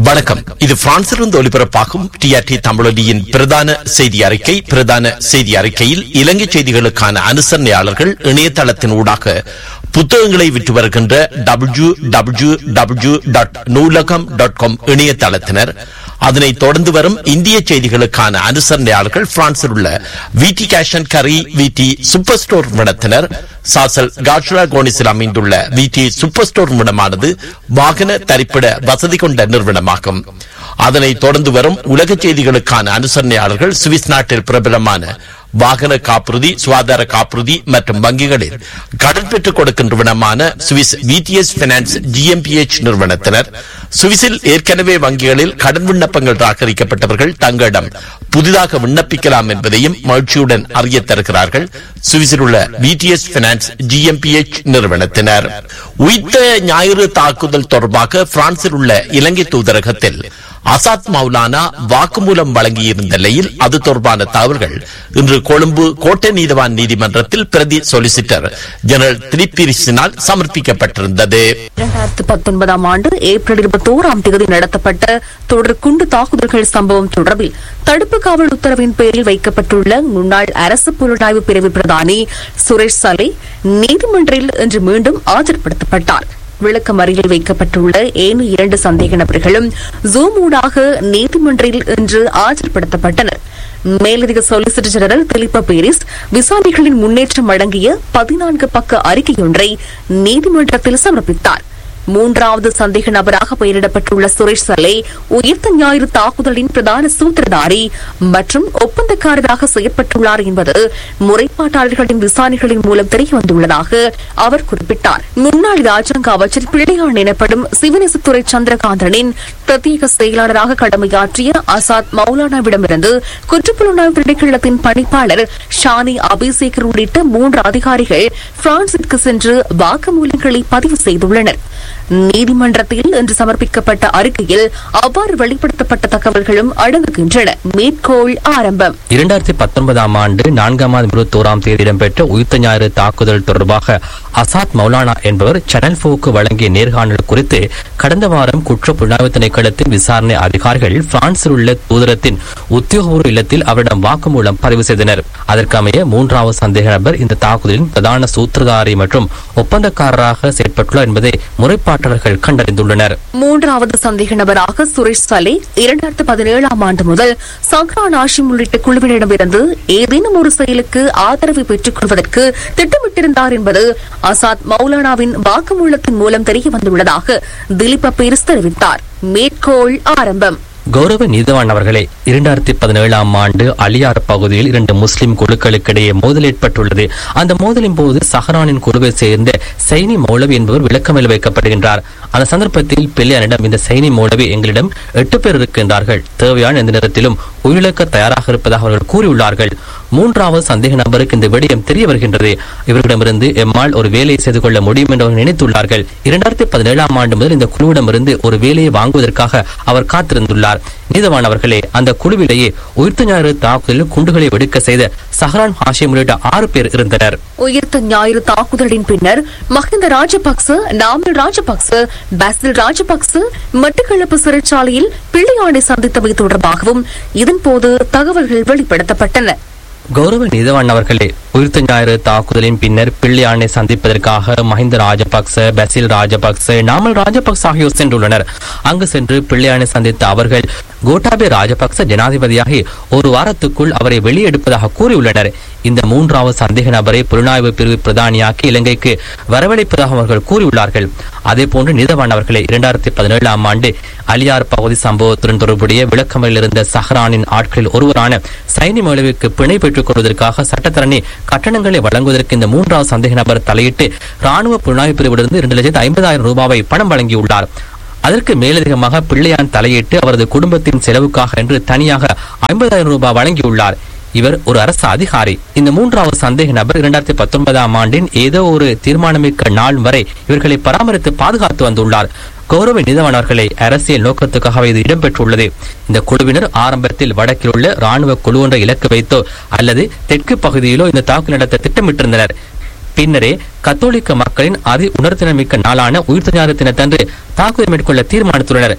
வணக்கம் இது பிரான்சிலிருந்து ஒலிபரப்பாகும் டிஆர்டி தமிழொலியின் பிரதான செய்தி அறிக்கை பிரதான செய்தி அறிக்கையில் இலங்கை செய்திகளுக்கான அனுசரணையாளர்கள் இணையதளத்தின் ஊடாக புத்தகங்களை விற்று வருகின்ற W W W dot Noolaham dot com இணையதளத்தினர் அதனைத் தொடர்ந்து வரும் இந்திய செய்திகளுக்கான அனுசரணையாளர்கள் பிரான்சில் உள்ள விடி கேஷன் கரி விடி சூப்பர் ஸ்டோர் நிறுவனத்தினர் சாசல் காட்ரா கோனிஸில் அமைந்துள்ள விடி சூப்பர் ஸ்டோர் நிறுவனமானது வாகன தரிப்பிட வசதி கொண்ட நிறுவனமாகும் அதனைத் தொடர்ந்து வரும் உலக செய்திகளுக்கான அனுசரணையாளர்கள் சுவிஸ் நாட்டில் பிரபலமான வாகன காப்புறுதி சுகாதார காப்புறுதி மற்றும் வங்கிகளில் கடன் பெற்றுக் கொடுக்கின்ற நிறுவனமான சுவிஸ் விடிஎஸ் பினான்ஸ் ஜிஎம்பிஎச் நிறுவனத்தினர் சுவிஸில் ஏற்கனவே வங்கிகளில் கடன் விண்ணப்பங்கள் ராகரிக்கப்பட்டவர்கள் தங்களிடம் புதிதாக விண்ணப்பிக்கலாம் என்பதையும் மகிழ்ச்சியுடன் அறிய தருகிறார்கள் சுவிஸில் உள்ள விடிஎஸ் பினான்ஸ் ஜிஎம்பிஎச் நிறுவனத்தினர் உயிர்த்த ஞாயிறு தாக்குதல் தொடர்பாக பிரான்சில் உள்ள இலங்கை தூதரகத்தில் அசாத் மௌலானா வாக்குமூலம் வழங்கியிருந்த நிலையில் அது தொடர்பான தகவல்கள் இன்று கொழும்பு கோட்டை நீதவான் நீதிமன்றத்தில் பிரதி சொலிசிட்டர் ஜெனரல் திரிபிரிசினால் சமர்ப்பிக்கப்பட்டிருந்தது இரண்டாயிரத்து பத்தொன்பதாம் ஆண்டு ஏப்ரல் இருபத்தோராம் தேதி நடத்தப்பட்ட தொடர் குண்டு தாக்குதல்கள் சம்பவம் தொடர்பில் தடுப்பு காவல் உத்தரவின் பேரில் வைக்கப்பட்டுள்ள முன்னாள் அரசு புலனாய்வு பிரிவு பிரதானி சுரேஷ் சலே நீதிமன்றில் இன்று மீண்டும் ஆஜர்படுத்தப்பட்டார் விளக்கமறியலில் வைக்கப்பட்டுள்ள ஏனைய இரண்டு சந்தேக நபர்களும் ஜூம் ஊடாக நீதிமன்றில் இன்று ஆஜர்படுத்தப்பட்டனர் மேலதிக சொலிசிட்டர் ஜெனரல் திலிப்ப பேரிஸ் விசாரணைகளின் முன்னேற்றம் அடங்கிய பதினான்கு பக்க அறிக்கையொன்றை நீதிமன்றத்தில் சமர்ப்பித்தார் மூன்றாவது சந்தேக நபராக பெயரிடப்பட்டுள்ள சுரேஷ் சலே உயிர்த்த ஞாயிறு தாக்குதலின் பிரதான சூத்திரதாரி மற்றும் ஒப்பந்தக்காரராக செயற்பட்டுள்ளார் என்பது முறைப்பாட்டாளர்களின் விசாரணைகளின் மூலம் தெரியவந்துள்ளதாக அவர் குறிப்பிட்டார் முன்னாள் ராஜாங்க அமைச்சர் பிள்ளையான் எனப்படும் சிவனேசத்துறை சந்திரகாந்தனின் பிரத்யேக செயலாளராக கடமையாற்றிய அசாத் மௌலானாவிடமிருந்து குற்றப்புலனாய்வு திணைக்களத்தின் பணிப்பாளர் ஷானி அபிசேகர் உள்ளிட்ட மூன்று அதிகாரிகள் பிரான்சிற்கு சென்று வாக்குமூலங்களை பதிவு செய்துள்ளனர் நீதிமன்றத்தில் இன்று சமர்ப்பிக்கப்பட்ட அறிக்கையில் அவ்வாறு வெளிப்படுத்தப்பட்ட தகவல்களும் அடங்குகின்றன மேற்கோள் ஆரம்பம் இரண்டாயிரத்தி பத்தொன்பதாம் ஆண்டு நான்காம் மாதம் இருபத்தோராம் தேதி இடம்பெற்ற உயிர்த்த ஞாயிறு தாக்குதல் தொடர்பாக அசாத் மௌலானா என்பவர் சேனல் போக்கு வழங்கிய நேர்காணல் குறித்து கடந்த வாரம் குற்ற புலனாய்வு திணைக்களத்தின் விசாரணை அதிகாரிகள் பிரான்சில் உள்ள தூதரத்தின் உத்தியோகபூர்வ இல்லத்தில் அவரிடம் வாக்குமூலம் பதிவு செய்தனர் அதற்கமைய மூன்றாவது சந்தேக நபர் இந்த தாக்குதலின் பிரதான சூத்திரதாரி மற்றும் ஒப்பந்தக்காரராக செயற்பட்டுள்ளார் என்பதை முறைப்பாட்டாளர்கள் கண்டறிந்துள்ளனர் மூன்றாவது சந்தேக நபராக சுரேஷ் சலே இரண்டாயிரத்து பதினேழாம் ஆண்டு முதல் சக்ரான் ஆஷிம் உள்ளிட்ட குழுவினரிடமிருந்து ஏதேனும் ஒரு செயலுக்கு ஆதரவு பெற்றுக் கொள்வதற்கு திட்டமிட்டிருந்தார் என்பது அசாத் மௌலானாவின் வாக்குமூலத்தின் மூலம் தெரியவந்துள்ளதாக திலீப பேரிஸ் தெரிவித்தார் மேற்கோள் ஆரம்பம் கௌரவ நீதவான் அவர்களே இரண்டாயிரத்தி பதினேழாம் ஆண்டு அலியார் பகுதியில் இரண்டு முஸ்லிம் குழுக்களுக்கிடையே மோதல் ஏற்பட்டுள்ளது அந்த மோதலின் போது சஹரானின் குழுவை சேர்ந்த சைனி மௌலவி என்பவர் விளக்கமேல் வைக்கப்படுகின்றார் அந்த சந்தர்ப்பத்தில் பிள்ளையானிடம் இந்த சைனி மௌலவி எங்களிடம் எட்டு பேர் இருக்கின்றார்கள் தேவையான எந்த நேரத்திலும் உயிரிழக்க தயாராக இருப்பதாக அவர்கள் கூறியுள்ளார்கள் மூன்றாவது சந்தேக நபருக்கு இந்த விடயம் தெரிய வருகின்றது இவர்களிடமிருந்து எம்மால் ஒரு வேலையை செய்து கொள்ள முடியும் என்று அவர்கள் நினைத்துள்ளார்கள் இரண்டாயிரத்தி பதினேழாம் ஆண்டு முதல் இந்த குழுவிடமிருந்து ஒரு வேலையை வாங்குவதற்காக அவர் காத்திருந்துள்ளார் நீதவான் அவர்களே அந்த குழுவிலேயே உயிர்த்த ஞாயிறு தாக்குதலில் குண்டுகளை வெடிக்க செய்த சஹரான் ஹாஷிம் உள்ளிட்ட ஆறு பேர் இருந்தனர் உயிர்த்த ஞாயிறு தாக்குதலின் பின்னர் மஹிந்த ராஜபக்ச நாமல் ராஜபக்ச பாசில் ராஜபக்ச மட்டக்களப்பு சிறைச்சாலையில் பிள்ளையானை சந்தித்தவை தொடர்பாகவும் இதன்போது தகவல்கள் வெளிப்படுத்தப்பட்டன கௌரவ நீதவான் அவர்களே உயிர்த்த ஞாயிறு தாக்குதலின் பின்னர் பிள்ளையானை சந்திப்பதற்காக மஹிந்த ராஜபக்ச பசில் ராஜபக்ச நாமல் ராஜபக்ச ஆகியோர் சென்றுள்ளனர் அங்கு சென்று பிள்ளையானை சந்தித்த அவர்கள் கோட்டாபே ராஜபக்ச ஜனாதிபதியாகி ஒரு வாரத்துக்குள் அவரை வெளியெடுப்பதாக கூறியுள்ளனர் இந்த மூன்றாவது சந்தேக நபரை புலனாய்வு பிரிவு பிரதானியாக்கி இலங்கைக்கு வரவழைப்பதாக அவர்கள் கூறியுள்ளார்கள் அதேபோன்று நீதவான் அவர்களே இரண்டாயிரத்தி பதினேழாம் ஆண்டு அலியார் பகுதி சம்பவத்துடன் தொடர்புடைய விளக்கமறில் இருந்த சஹரானின் ஆட்களில் ஒருவரான சைனி மௌலவிக்கு பிணை பெற்றுக் கொள்வதற்காக சட்டத்தரணி கட்டணங்களை வழங்குவதற்கு இந்த மூன்றாவது சந்தேக நபர் தலையிட்டு ராணுவ புலனாய்வு பிரிவிலிருந்து இரண்டு லட்சத்து ஐம்பதாயிரம் ரூபாவை பணம் வழங்கியுள்ளார் அதற்கு மேலதிகமாக பிள்ளையான் தலையிட்டு அவரது குடும்பத்தின் செலவுக்காக என்று தனியாக ஐம்பதாயிரம் ரூபாய் வழங்கியுள்ளார் இவர் ஒரு அரசு அதிகாரி இந்த மூன்றாவது சந்தேக நபர் இரண்டாயிரத்தி பத்தொன்பதாம் ஆண்டின் ஏதோ ஒரு தீர்மானமிக்க நாள் வரை இவர்களை பராமரித்து பாதுகாத்து வந்துள்ளார் கௌரவ நிதவனர்களை அரசியல் நோக்கத்துக்காக இது இடம்பெற்றுள்ளது இந்த குழுவினர் ஆரம்பத்தில் வடக்கில் உள்ள ராணுவ குழு ஒன்றை இலக்கு வைத்தோ அல்லது தெற்கு பகுதியிலோ இந்த தாக்குதல் நடத்த திட்டமிட்டிருந்தனர் பின்னரே கத்தோலிக்க மக்களின் அதி உணர்திறமிக்க நாளான உயிர்த்த ஞாயிறு தினத்தன்று தாக்குதல் மேற்கொள்ள தீர்மானித்துள்ளனர்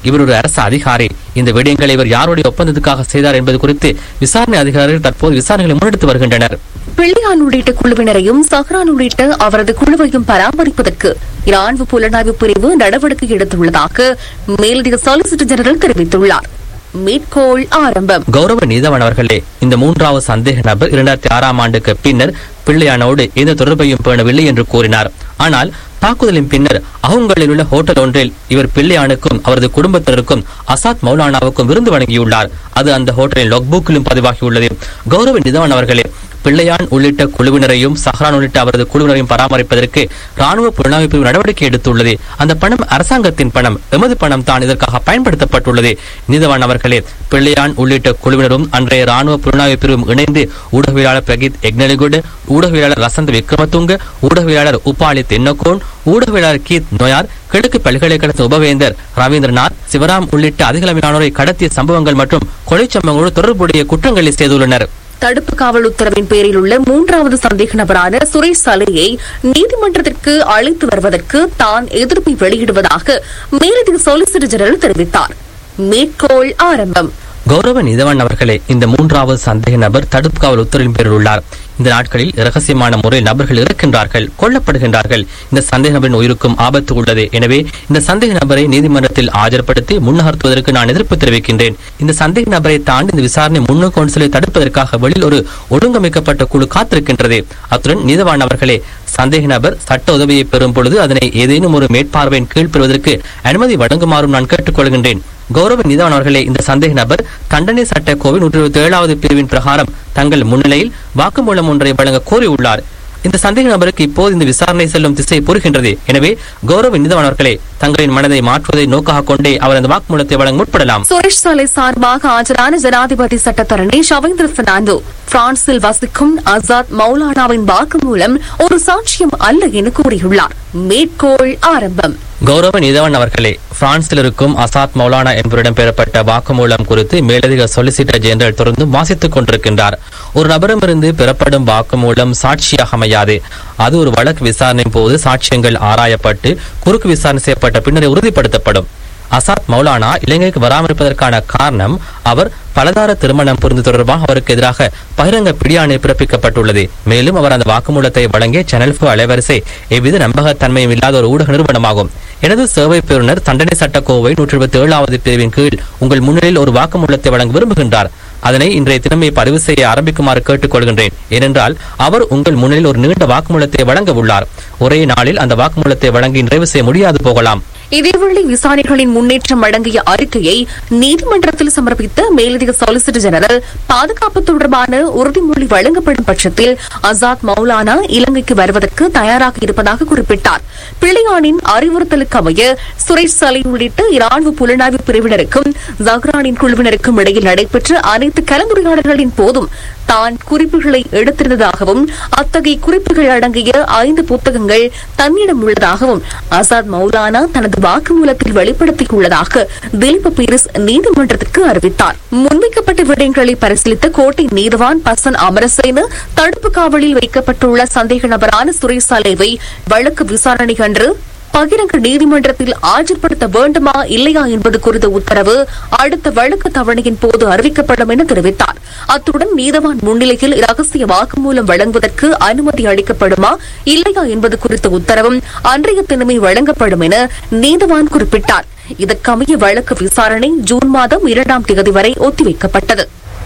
இவர் ஒரு அரசு அதிகாரி இந்த விடயங்களை இவர் யாருடைய ஒப்பந்தத்துக்காக செய்தார் என்பது குறித்து விசாரணை அதிகாரிகள் தற்போது விசாரணைகளை முன்னெடுத்து வருகின்றனர் பிள்ளையான் உள்ளிட்ட குழுவினரையும் சஹ்ரான் உள்ளிட்ட அவரது குழுவையும் பராமரிப்பதற்கு ராணுவ புலனாய்வு பிரிவு நடவடிக்கை எடுத்துள்ளதாக மேலதிக சொலிசிட்டர் ஜெனரல் தெரிவித்துள்ளார் மீட்கோள் ஆரம்பம் கௌரவ நீதவான் அவர்களே இந்த மூன்றாவது சந்தேக நபர் இரண்டாயிரத்தி ஆறாம் ஆண்டுக்கு பின்னர் பிள்ளையானோடு எந்த தொடர்பையும் பேணவில்லை என்று கூறினார் ஆனால் தாக்குதலின் பின்னர் அவுங்களில் உள்ள ஹோட்டல் ஒன்றில் இவர் பிள்ளையானுக்கும் அவரது குடும்பத்தினருக்கும் அசாத் மௌலானாவுக்கும் விருந்து வழங்கியுள்ளார் அது அந்த ஹோட்டலின் லாக்புக்கிலும் பதிவாகியுள்ளது கௌரவ நிதவான் அவர்களே பிள்ளையான் உள்ளிட்ட குழுவினரையும் சஹ்ரான் உள்ளிட்ட அவரது குழுவினரையும் பராமரிப்பதற்கு ராணுவ புலனாய்வு பிரிவு நடவடிக்கை எடுத்துள்ளது அந்த பணம் அரசாங்கத்தின் பணம் எமது பணம் தான் இதற்காக பயன்படுத்தப்பட்டுள்ளது நீதவான் அவர்களே பிள்ளையான் உள்ளிட்ட குழுவினரும் அன்றைய ராணுவ புலனாய்வு பிரிவும் இணைந்து ஊடகவியலாளர் பிரகித் எக்னலிகுட் ஊடகவியலாளர் ரசந்த் விக்ரமதுங்க ஊடகவியலாளர் உபாலி தென்னகோன் ஊடகவியலாளர் கீத் நொயார் கிழக்கு பல்கலைக்கழக உபவேந்தர் ரவீந்திரநாத் சிவராம் உள்ளிட்ட அதிகளவிலானோரை கடத்திய சம்பவங்கள் மற்றும் கொலை சம்பவங்களோடு தொடர்புடைய குற்றங்களை செய்துள்ளனர் தடுப்பு காவல் உத்தரவின் பேரில் உள்ள மூன்றாவது சந்தேக நபரான சுரேஷ் சலையை நீதிமன்றத்திற்கு அழைத்து வருவதற்கு தான் எதிர்ப்பை வெளியிடுவதாக மேலதிக சொலிசிட்டர் ஜெனரல் தெரிவித்தார் மேற்கோள் ஆரம்பம் கௌரவ நீதவான் அவர்களே இந்த மூன்றாவது சந்தேக நபர் தடுப்பு காவல் உத்தரவின் பேரில் உள்ளார் இந்த நாட்களில் இரகசியமான முறையில் நபர்கள் இறக்கின்றார்கள் கொல்லப்படுகின்றார்கள் இந்த சந்தேக நபரின் உயிருக்கும் ஆபத்து உள்ளது எனவே இந்த சந்தேக நபரை நீதிமன்றத்தில் ஆஜர்படுத்தி முன்னகர்த்துவதற்கு நான் எதிர்ப்பு தெரிவிக்கின்றேன் இந்த சந்தேக நபரை தாண்டி இந்த விசாரணை முன்னுக்கு கொண்டு செல்வதை தடுப்பதற்காக வெளியில் ஒரு ஒழுங்கமைக்கப்பட்ட குழு காத்திருக்கின்றது அத்துடன் நீதவான் அவர்களே சந்தேக நபர் சட்ட உதவியை பெறும் பொழுது அதனை ஏதேனும் ஒரு மேற்பார்வையின் கீழ் பெறுவதற்கு அனுமதி வழங்குமாறும் நான் கேட்டுக்கொள்கின்றேன் கௌரவ நீதவான் அவர்களே இந்த சந்தேக நபர் தண்டனை சட்ட கோவை நூற்றி இருபத்தி ஏழாவது பிரிவின் பிரகாரம் தங்கள் முன்னிலையில் வாக்குமூலம் ஒன்றை வழங்க கோரியுள்ளார் இந்த சந்தேக நபருக்கு இப்போது இந்த விசாரணை செல்லும் திசை புரிகின்றது எனவே கௌரவ நீதவான் அவர்களே தங்களின் மனதை மாற்றுவதை நோக்காக கொண்டே அவர் அந்த வாக்குமூலத்தை வழங்க முற்படலாம் சுரேஷ் சாலை சார்பாக ஆஜரான ஜனாதிபதி சட்டத்தரணி ஷவேந்திர பெர்னாண்டோ பிரான்சில் வசிக்கும் ஆசாத் மௌலானாவின் வாக்குமூலம் ஒரு சாட்சியம் அல்ல என கூறியுள்ளார் மேற்கோள் ஆரம்பம் கௌரவ நீதவான் அவர்களே பிரான்சில் இருக்கும் அசாத் மௌலானா என்பவரிடம் பெறப்பட்ட வாக்குமூலம் குறித்து மேலதிக சொலிசிட்டர் ஜெனரல் தொடர்ந்து வாசித்துக் கொண்டிருக்கின்றார் ஒரு நபரிடமிருந்து பெறப்படும் வாக்குமூலம் சாட்சியாக அமையாது அது ஒரு வழக்கு விசாரணையின் போது சாட்சியங்கள் ஆராயப்பட்டு குறுக்கு விசாரணை செய்யப்பட்ட பின்னரே உறுதிப்படுத்தப்படும் அசாத் மௌலானா இலங்கைக்கு வராமலிருப்பதற்கான காரணம் அவர் பலதார திருமணம் புரிந்து தொடர்பாக அவருக்கு எதிராக பகிரங்க பிடியாணை பிறப்பிக்கப்பட்டுள்ளது மேலும் அவர் அந்த வாக்குமூலத்தை வழங்கிய சேனல் ஃபோ அலைவரிசை எவ்வித நம்பகத்தன்மையும் இல்லாத ஒரு ஊடக நிறுவனமாகும் எனது சேவை பெறுநர் தண்டனை சட்டக்கோவை நூற்றி இருபத்தி ஏழாவது பிரிவின் கீழ் உங்கள் முன்னிலையில் ஒரு வாக்குமூலத்தை வழங்க விரும்புகின்றார் அதனை இன்றைய தினமே பதிவு செய்ய ஆரம்பிக்குமாறு கேட்டுக்கொள்கின்றேன் ஏனென்றால் அவர் உங்கள் முன்னிலையில் ஒரு நீண்ட வாக்குமூலத்தை வழங்க உள்ளார் ஒரே நாளில் அந்த வாக்குமூலத்தை வழங்கி நிறைவு செய்ய முடியாது போகலாம் இதேவேளை விசாரணைகளின் முன்னேற்றம் அடங்கிய அறிக்கையை நீதிமன்றத்தில் சமர்ப்பித்த மேலதிக சொலிசிட்டர் ஜெனரல் பாதுகாப்பு தொடர்பான உறுதிமொழி வழங்கப்படும் பட்சத்தில் ஆசாத் மௌலானா இலங்கைக்கு வருவதற்கு தயாராக இருப்பதாக குறிப்பிட்டார் பிள்ளையானின் அறிவுறுத்தலுக்கு அமைய சுரேஷ் சலை உள்ளிட்ட இராணுவ புலனாய்வு பிரிவினருக்கும் ஜஹ்ரானின் குழுவினருக்கும் இடையில் நடைபெற்ற அனைத்து கலந்துரையாடல்களின் போதும் தான் குறிப்புகளை எடுத்திருந்ததாகவும் அத்தகைய குறிப்புகள் அடங்கிய ஐந்து புத்தகங்கள் தன்னிடம் உள்ளதாகவும் ஆசாத் மௌலானா தனது வாக்குமூலத்தில் வெளிப்படுத்தியுள்ளதாக திலீப் பீரிஸ் நீதிமன்றத்திற்கு அறிவித்தார் முன்வைக்கப்பட்ட விடயங்களை பரிசீலித்த கோட்டை நீதவான் பசன் அமரசேன தடுப்பு காவலில் வைக்கப்பட்டுள்ள சந்தேக நபரான சுரேஷ் சலேவை வழக்கு விசாரணை அன்று பகிரங்க நீதிமன்றத்தில் ஆஜர்படுத்த வேண்டுமா இல்லையா என்பது குறித்த உத்தரவு அடுத்த வழக்கு தவணையின் போது அறிவிக்கப்படும் என தெரிவித்தார் அத்துடன் நீதவான் முன்னிலையில் ரகசிய வாக்குமூலம் வழங்குவதற்கு அனுமதி அளிக்கப்படுமா இல்லையா என்பது குறித்த உத்தரவும் அன்றைய தினமே வழங்கப்படும் என நீதவான் குறிப்பிட்டார் இதற்கமைய வழக்கு விசாரணை ஜூன் மாதம் இரண்டாம் தேதி வரை ஒத்திவைக்கப்பட்டது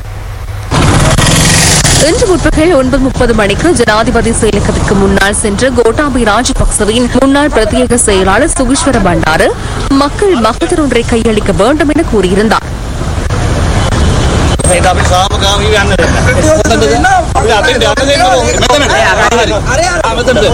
இன்று முற்பகல் ஒன்பது முப்பது மணிக்கு ஜனாதிபதி செயலகத்திற்கு முன்னால் சென்ற கோட்டாபி ராஜபக்சவின் முன்னாள் பிரத்யேக செயலாளர் சுகீஸ்வர பண்டாரு மக்கள் மகதர் ஒன்றை கையளிக்க வேண்டும் என கூறியிருந்தார் ඒක අපි සාමකාමී යන්න දෙන්න. අපි අතින් යන්න දෙන්න. මෙතන. ආ, මෙතනද?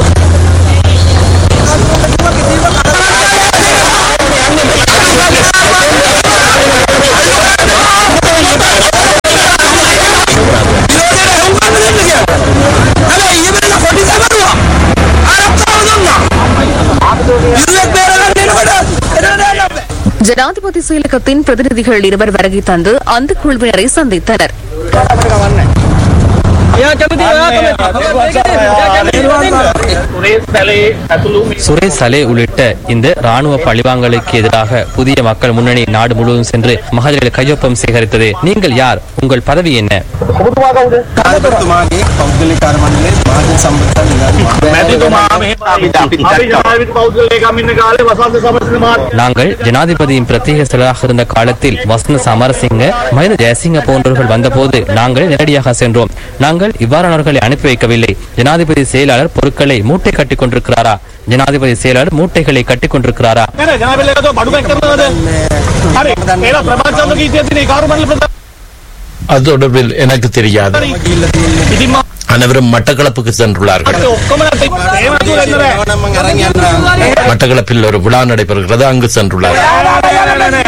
ஜனாதிபதி செயலகத்தின் பிரதிநிதிகள் இருவர் வருகை தந்து அந்த குழுவினரை சந்தித்தனர் සුරේස් පැලේ ඇතුළු சுரேஷ் சலே உள்ளிட்ட இந்த ராணுவ பழிவாங்கலுக்கு எதிராக புதிய மக்கள் முன்னணி நாடு முழுவதும் சென்று மகளிர்கள் கையொப்பம் சேகரித்தது நீங்கள் யார் உங்கள் பதவி என்ன කාර්යතුමාගේ පෞද්ගලික කර්මණ්ඩලේ මාධ්‍ය සම්බන්ධ මැතිතුමා මෙහෙම අපි ජනාධිපති පෞද්ගලයෙක්ම ඉන්න කාලේ වසන්ත සමරසිංහ මහත්මයා நாங்கள் ஜனாதிபதியின் பிரத்யேக செயலராக இருந்த காலத்தில் வசந்த சமரசிங்க மஹிந்த ஜெயசிங்க போன்றவர்கள் வந்தபோது நாங்கள் நேரடியாக சென்றோம் நாங்கள் இவ்வாறானவர்களை அனுப்பி வைக்கவில்லை ஜனாதிபதி செயலாளர் பொருட்களை மூட்டை கட்டிக் கொண்டிருக்கிறாரா ஜனாதிபதி செயலாளர் மூட்டைகளை கட்டிக் கொண்டிருக்கிறாரா නේද ජනාධිපතිතුමා බඩු පැක් කරනවද හරි ඒලා ප්‍රමාණ චන්ද්‍ර කීතිය තියෙන කාරු මණ්ඩල ප්‍රධාන அது தொடர்பில் எனக்கு தெரியாது ඉතින් මම அனைவரும் மட்டக்களப்புக்கு சென்றுள்ளார்கள் ඔක්කොම නැත්නම් එහෙම නැතුව එන්න බෑ ඕනම අරන් යන්න மட்டக்களப்பில் ஒரு விழா நடைபெறுகிறது அங்கு சென்றுள்ளார்கள்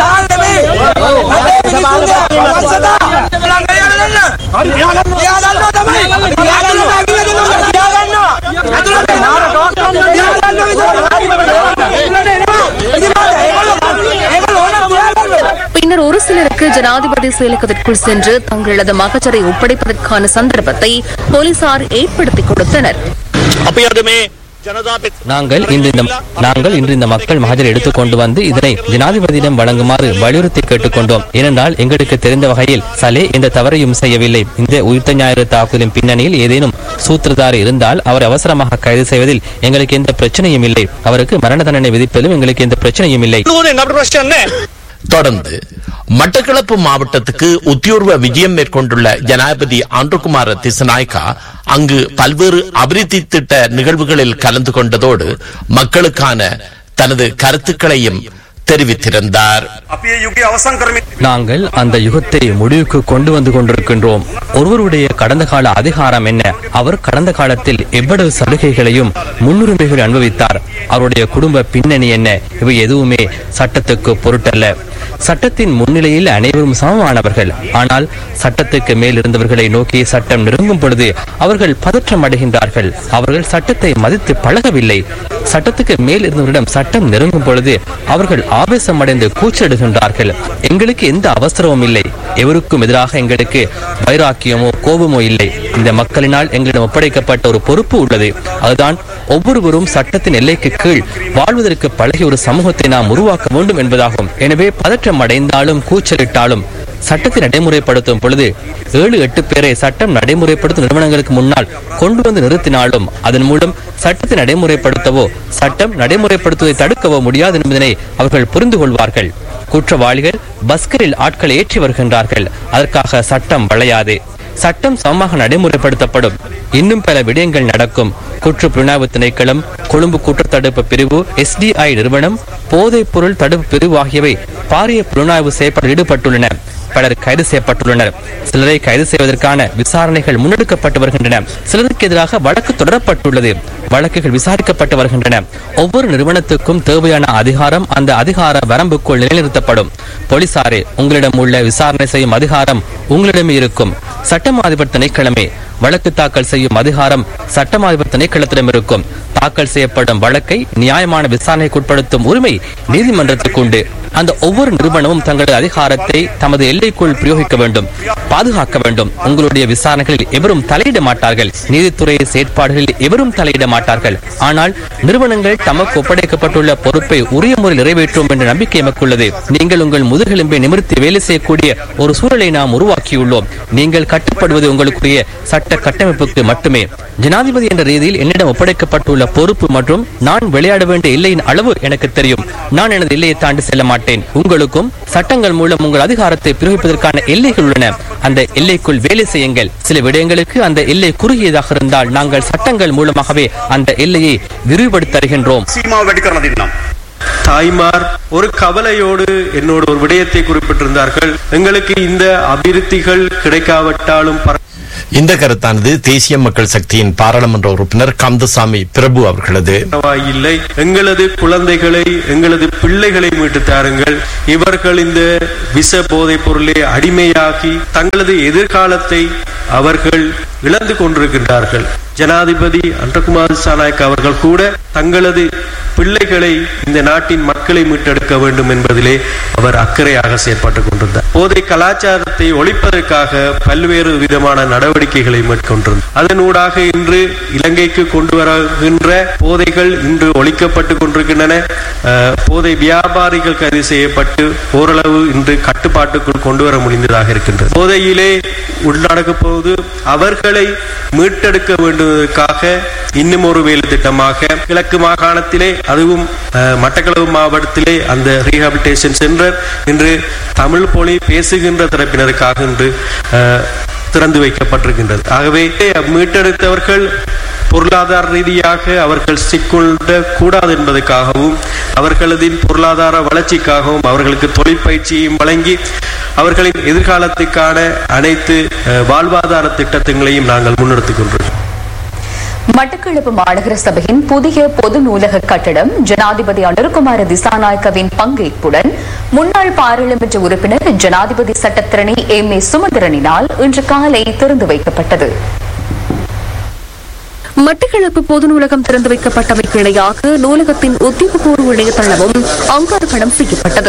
பின்னர் ஒரு சிலருக்கு ஜனாதிபதி செயலகத்திற்குள் சென்று தங்களது மகஜரை ஒப்படைப்பதற்கான சந்தர்ப்பத்தை போலீசார் ஏற்படுத்திக் கொடுத்தனர் අපි අද මේ ජනතා පෙත් நாங்கள் இன்று இந்த நாங்கள் இன்று இந்த மக்கள் மகஜரை எடுத்துக் கொண்டு வந்து இதனை ஜனாதிபதியிடம் வழங்குமாறு வலியுறுத்தி கேட்டுக்கொண்டோம் ஏனென்றால் எங்களுக்கு தெரிந்த வகையில் சலே எந்த தவறையும் செய்யவில்லை இந்த உயிர்த்த ஞாயிறு தாக்குதலின் பின்னணியில் ஏதேனும் சூத்திரதாரி இருந்தால் அவர் அவசரமாக கைது செய்வதில் எங்களுக்கு எந்த பிரச்சனையும் இல்லை அவருக்கு மரண தண்டனை விதிப்பதிலும் எங்களுக்கு எந்த பிரச்சனையும் இல்லை නුවරෙන් අපිට ප්‍රශ්නයක් නැහැ தொடர்ந்து மட்டக்களப்பு மாவட்டத்துக்கு உத்தியோர்வ விஜயம் மேற்கொண்டுள்ள ஜனாதிபதி ஆண்டுகுமார திசநாயக்கா அங்கு பல்வேறு அபிவிருத்தி திட்ட நிகழ்வுகளில் கலந்து கொண்டதோடு மக்களுக்கான தனது கருத்துக்களையும் தெரிவித்திருந்தார் අපි ඒ යුගයේ අවසන් කරමින් நாங்கள் அந்த யுகத்தை முடிவுக்கு கொண்டு வந்து கொண்டிருக்கின்றோம் ஒருவருடைய கடந்த கால அதிகாரம் என்ன அவர் கடந்த காலத்தில் எவ்வளவு சலுகைகளையும் முன்னுரிமைகளை அனுபவித்தார் அவருடைய குடும்ப பின்னணி என்ன இவை எதுவுமே சட்டத்துக்கு பொருட்டல்ல சட்டத்தின் முன்னிலையில் அனைவரும் சமமானவர்கள் ஆனால் சட்டத்துக்கு மேல் இருந்தவர்களை நோக்கி சட்டம் நெருங்கும் பொழுது அவர்கள் பதற்றம் அடைகின்றார்கள் அவர்கள் சட்டத்தை மதித்து பழகவில்லை சட்டத்துக்கு மேல் இருந்தவரிடம் சட்டம் நெருங்கும் பொழுது அவர்கள் ஆவேசம் அடைந்து கூச்சலிடுகின்றார்கள் எங்களுக்கு எந்த அவசரமும் இல்லை எவருக்கும் எதிராக எங்களுக்கு வைராக்கியமோ கோபமோ இல்லை இந்த மக்களினால் எங்களிடம் ஒப்படைக்கப்பட்ட ஒரு பொறுப்பு உள்ளது அதுதான் ஒவ்வொருவரும் சட்டத்தின் எல்லைக்கு கீழ் வாழ்வதற்கு பழகிய ஒரு சமூகத்தை நாம் உருவாக்க வேண்டும் என்பதாகும் எனவே பதற்றம் அடைந்தாலும் கூச்சலிட்டாலும் சட்டத்தை நடைமுறைப்படுத்தும் பொழுது ஏழு எட்டு பேரை சட்டம் நடைமுறைப்படுத்தும் நிறுவனங்களுக்கு முன்னால் கொண்டு வந்து நிறுத்தினாலும் அதன் மூலம் சட்டத்தை நடைமுறைப்படுத்தவோ சட்டம் நடைமுறைப்படுத்துவதை தடுக்கவோ முடியாது என்பதனை அவர்கள் புரிந்து கொள்வார்கள் குற்றவாளிகள் பஸ்கரில் ஆட்களை ஏற்றி வருகின்றார்கள் அதற்காக சட்டம் வளையாது சட்டம் சமமாக நடைமுறைப்படுத்தப்படும் இன்னும் பல விடயங்கள் நடக்கும் குற்ற புலனாய்வு திணைக்களம் கொழும்பு குற்றத்தடுப்பு பிரிவு எஸ்டிஐ நிறுவனம் போதைப் பொருள் தடுப்பு பிரிவு ஆகியவை பாரிய புலனாய்வு செயற்பாடு ஈடுபட்டுள்ளன பலர் கைது செய்யப்பட்டுள்ளனர் சிலரை கைது செய்வதற்கான விசாரணைகள் முன்னெடுக்கப்பட்டு வருகின்றன சிலருக்கு எதிராக வழக்கு தொடரப்பட்டுள்ளது வழக்குகள் விசாரிக்கப்பட்டு வருகின்றன ஒவ்வொரு நிறுவனத்துக்கும் தேவையான அதிகாரம் அந்த அதிகார வரம்புக்குள் நிலைநிறுத்தப்படும் போலீசாரே உங்களிடம் உள்ள விசாரணை செய்யும் அதிகாரம் உங்களிடமே இருக்கும் சட்டம் அதிபர் திணைக்கிழமை வழக்கு தாக்கல் செய்யும் அதிகாரம் சட்டம் அதிபர் திணைக்களத்திடம் இருக்கும் தாக்கல் செய்யப்படும் வழக்கை நியாயமான விசாரணைக்கு உட்படுத்தும் உரிமை நீதிமன்றத்துக்கு உண்டு அந்த ஒவ்வொரு நிறுவனமும் தங்களது அதிகாரத்தை தமது எல்லைக்குள் பிரயோகிக்க வேண்டும் பாதுகாக்க வேண்டும் உங்களுடைய விசாரணைகளில் எவரும் தலையிட மாட்டார்கள் நீதித்துறை செயற்பாடுகளில் எவரும் தலையிட மாட்டார்கள் ஆனால் நிறுவனங்கள் தமக்கு ஒப்படைக்கப்பட்டுள்ள பொறுப்பை உரிய முறையில் நிறைவேற்றும் என்ற நம்பிக்கை எமக்குள்ளது நீங்கள் உங்கள் முதுகெலும்பை நிமிர்த்தி வேலை செய்யக்கூடிய ஒரு சூழலை நாம் உருவாக்கியுள்ளோம் நீங்கள் கட்டுப்படுவது உங்களுக்குரிய சட்ட கட்டமைப்புக்கு மட்டுமே ஜனாதிபதி என்ற ரீதியில் என்னிடம் ஒப்படைக்கப்பட்டுள்ள பொறுப்பு மற்றும் நான் விளையாட வேண்டிய எல்லையின் அளவு எனக்கு தெரியும் நான் எனது எல்லையை தாண்டி செல்ல மாட்டேன் உங்களுக்கும் சட்டங்கள் மூலம் உங்கள் அதிகாரத்தை பிரயோகிப்பதற்கான எல்லைகள் உள்ளன அந்த எல்லைக்குள் வேலை செய்யுங்கள் சில விடயங்களுக்கு அந்த எல்லை குறுகியதாக இருந்தால் நாங்கள் சட்டங்கள் மூலமாகவே அந்த எல்லையை விரிவுபடுத்தி தருகின்றோம் සීමාව වැඩි කරලා දෙන්නම්. தாய்மார் ஒரு கவலையோடு என்னோட ஒரு விடயத்தை குறிப்பிட்டிருந்தார்கள் எங்களுக்கு இந்த அபிவிருத்திகள் கிடைக்காவிட்டாலும் பர- இந்த கருத்தானது தேசிய மக்கள் சக்தியின் பாராளுமன்ற உறுப்பினர் கந்தசாமி பிரபு அவர்களது பரவாயில்லை எங்களது குழந்தைகளை எங்களது பிள்ளைகளை மீட்டு தாருங்கள் இவர்கள் இந்த விஷ போதைப் பொருளை அடிமையாகி தங்களது எதிர்காலத்தை அவர்கள் இழந்து கொண்டிருக்கின்றார்கள் ஜனாதிபதி அன்றகுமார் சாநாயக் அவர்கள் கூட தங்களது பிள்ளைகளை இந்த நாட்டின் மக்களை மீட்டெடுக்க வேண்டும் என்பதிலே அவர் அக்கறையாக செயற்பட்டுக் கொண்டிருந்தார் போதை கலாச்சாரத்தை ஒழிப்பதற்காக பல்வேறு விதமான நடவடிக்கைகளை மேற்கொண்டிருந்தார் அதனூடாக இன்று இலங்கைக்கு கொண்டு வருகின்ற போதைகள் இன்று ஒழிக்கப்பட்டு கொண்டிருக்கின்றன அஹ், போதை வியாபாரிகள் கைது செய்யப்பட்டு ஓரளவு இன்று கட்டுப்பாட்டுக்குள் கொண்டு வர முடிந்ததாக இருக்கின்றது போதையிலே உள்நடக்கப் போவது அவர்களை மீட்டெடுக்க வேண்டுவதற்காக இன்னும் ஒரு வேலை திட்டமாக கிழக்கு மாகாணத்திலே அதுவும் அஹ், மட்டக்களப்பு மாவட்டத்திலே அந்த ரீஹாபிலிட்டேஷன் சென்டர் இன்று தமிழ் மொழி பேசுகின்ற தரப்பினருக்காக இன்று அஹ், திறந்து வைக்கப்பட்டிருக்கின்றது ஆகவே மீட்டெடுத்தவர்கள் பொருளாதார ரீதியாக அவர்கள் சிக்கொள்ள கூடாது என்பதற்காகவும் அவர்களது பொருளாதார வளர்ச்சிக்காகவும் அவர்களுக்கு தொழிற்பயிற்சியையும் வழங்கி அவர்களின் எதிர்காலத்துக்கான அனைத்து அஹ், வாழ்வாதார திட்டங்களையும் நாங்கள் முன்னெடுத்துக் கொண்டிருக்கிறோம் மட்டக்களப்பு மாநகர சபையின் புதிய பொது நூலக கட்டடம் ஜனாதிபதி அனுருகுமார திசாநாயக்கவின் பங்கேற்புடன் முன்னாள் பாராளுமன்ற உறுப்பினர் ஜனாதிபதி சட்டத்திரணி எம் ஏ சுமந்திரனினால் இன்று காலை திறந்து வைக்கப்பட்டது மட்டக்களப்பு பொது நூலகம் திறந்து வைக்கப்பட்டமைக்கு இணையாக நூலகத்தின் உத்தியோகபூர்வ இணையதளமும் அங்கார்ப்பணம் செய்யப்பட்டது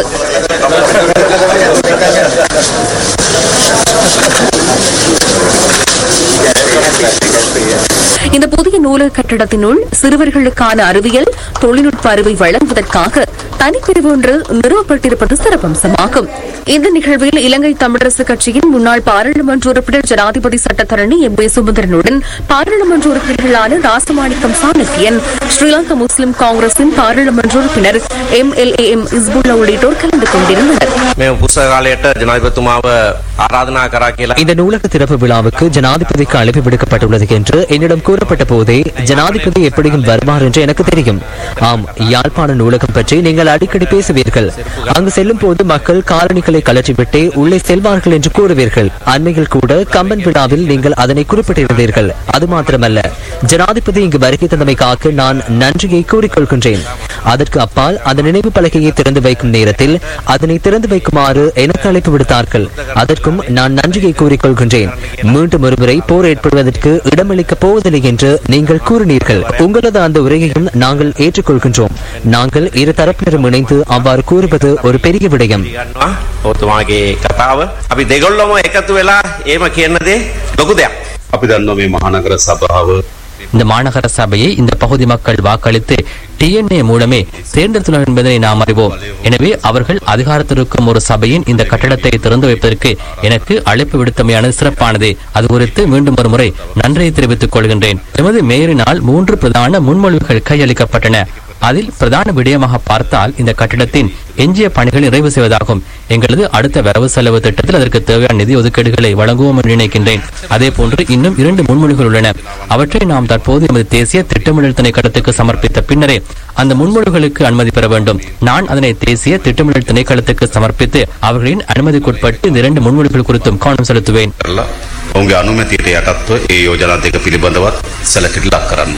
இந்த புதிய நூலக கட்டடத்தினுள் சிறுவர்களுக்கான அறிவியல் தொழில்நுட்ப அறிவை வழங்குவதற்காக தனிப்பிரிவு ஒன்று நிறுவப்பட்டிருப்பது சிறப்பம்சமாகும் இந்த நிகழ்வில் இலங்கை தமிழரசு கட்சியின் முன்னாள் பாராளுமன்ற உறுப்பினர் ஜனாதிபதி சட்டத்தரணி எம் ஏ சுமந்திரனுடன் பாராளுமன்ற உறுப்பினர்களான ராசமாணிக்கம் சாணக்கியன் ஸ்ரீலங்கா முஸ்லிம் காங்கிரசின் பாராளுமன்ற உறுப்பினர் M L A M Hizbullah உள்ளிட்டோர் கலந்து கொண்டிருந்தனர் මේ පුස්තකාලයට ජනාධිපතිතුමාව ආරාධනා කරා කියලා இந்த நூலக திறப்பு விழாவுக்கு ஜனாதிபதிக்கு அழைப்பு விடுக்கப்பட்டுள்ளது என்று என்னிடம் கூறப்பட்ட போதே ஜனாதிபதி எப்படியும் வருவார் என்று எனக்கு தெரியும் ஆம் யாழ்ப்பாண நூலகம் பற்றி நீங்கள் அடிக்கடி பேசுவீர்கள் அங்கு செல்லும் போது மக்கள் காலணிகளை கலற்றிவிட்டே உள்ளே செல்வார்கள் என்று கூறுவீர்கள் அண்மையில் கூட கம்பன் விழாவில் நீங்கள் அதனை குறிப்பிட்டிருந்தீர்கள் அது மாத்திரமல்ல ஜனாதிபதி இங்கு வருகை தந்தமைக்காக நான் நன்றியை கூறிக்கொள்கின்றேன் அதற்கு அப்பால் அந்த நினைவு பலகையை திறந்து வைக்கும் நேரத்தில் அதனை திறந்து வைக்குமாறு எனக்கு அழைப்பு விடுத்தார்கள் அதற்கும் நான் நன்றியை கூறிக்கொள்கின்றேன் மீண்டும் ஒருமுறை போர் ஏற்படுவதற்கு இடமளிக்கப் போவதில்லை என்று நீங்கள் கூறினீர்கள் உங்களது அந்த உரையையும் நாங்கள் ஏற்றுக்கொள்கின்றோம் நாங்கள் இரு தரப்பினரும் இணைந்து அவ்வாறு கூறுவது ஒரு பெரிய விடயம் ගන්නවා ඔතුමාගේ කතාව අපි දෙගොල්ලොම එකතු වෙලා ඒම කියන්නදේ ලොකු දෙයක් අපි දන්න මේ මහනගර සභාව இந்த மாநகர சபையை இந்த பகுதி மக்கள் வாக்களித்து டிஎன்ஏ மூலமே தேர்ந்தெடுத்துள்ளனர் என்பதனை நாம் அறிவோம் எனவே அவர்கள் அதிகாரத்தில் இருக்கும் ஒரு சபையின் இந்த கட்டடத்தை திறந்து வைப்பதற்கு எனக்கு அழைப்பு விடுத்தமையானது சிறப்பானது அது குறித்து மீண்டும் ஒரு முறை நன்றியை தெரிவித்துக் கொள்கின்றேன் எமது மேயரினால் மூன்று பிரதான முன்மொழிவுகள் கையளிக்கப்பட்டன அதில் பிரதான விடயமாக பார்த்தால் இந்த கட்டிடத்தின் எஞ்சிய பணிகளை நிறைவு செய்வதாகும் எங்களது அடுத்த வரவு செலவு திட்டத்தில் அதற்கு தேவையான நிதி ஒதுக்கீடுகளை வழங்குவோம் என்று நினைக்கின்றேன் அதே போன்று இன்னும் இரண்டு முன்மொழிகள் உள்ளன அவற்றை நாம் தற்போது எமது தேசிய திட்டமிடல் திணைக்களத்துக்கு சமர்ப்பித்த பின்னரே அந்த முன்மொழிகளுக்கு அனுமதி பெற வேண்டும் நான் அதனை தேசிய திட்டமிடல் திணைக்களத்துக்கு சமர்ப்பித்து அவர்களின் அனுமதிக்குட்பட்டு இந்த இரண்டு முன்மொழிகள் குறித்தும் கவனம் செலுத்துவேன் කරලා ඔවුන්ගේ අනුමැතියට යටත්ව ඒ යෝජනා දෙක පිළිබඳවත් සැලකිලි ලක් කරන්න.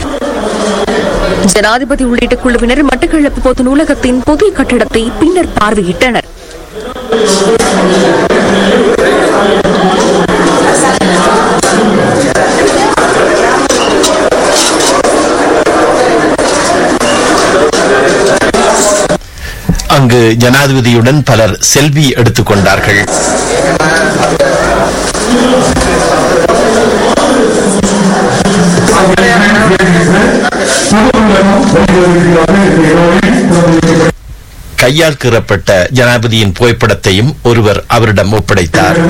ஜனாதிபதி உள்ளிட்ட குழுவினர் மட்டக்களப்பு பொது நூலகத்தின் புதிய கட்டடத்தை பின்னர் பார்வையிட்டனர் அங்கு ஜனாதிபதியுடன் பலர் செல்வி எடுத்துக் கொண்டார்கள் கையால் கீறப்பட்ட ஜனாதிபதியின் புகைப்படத்தையும் ஒருவர் அவரிடம் ஒப்படைத்தார்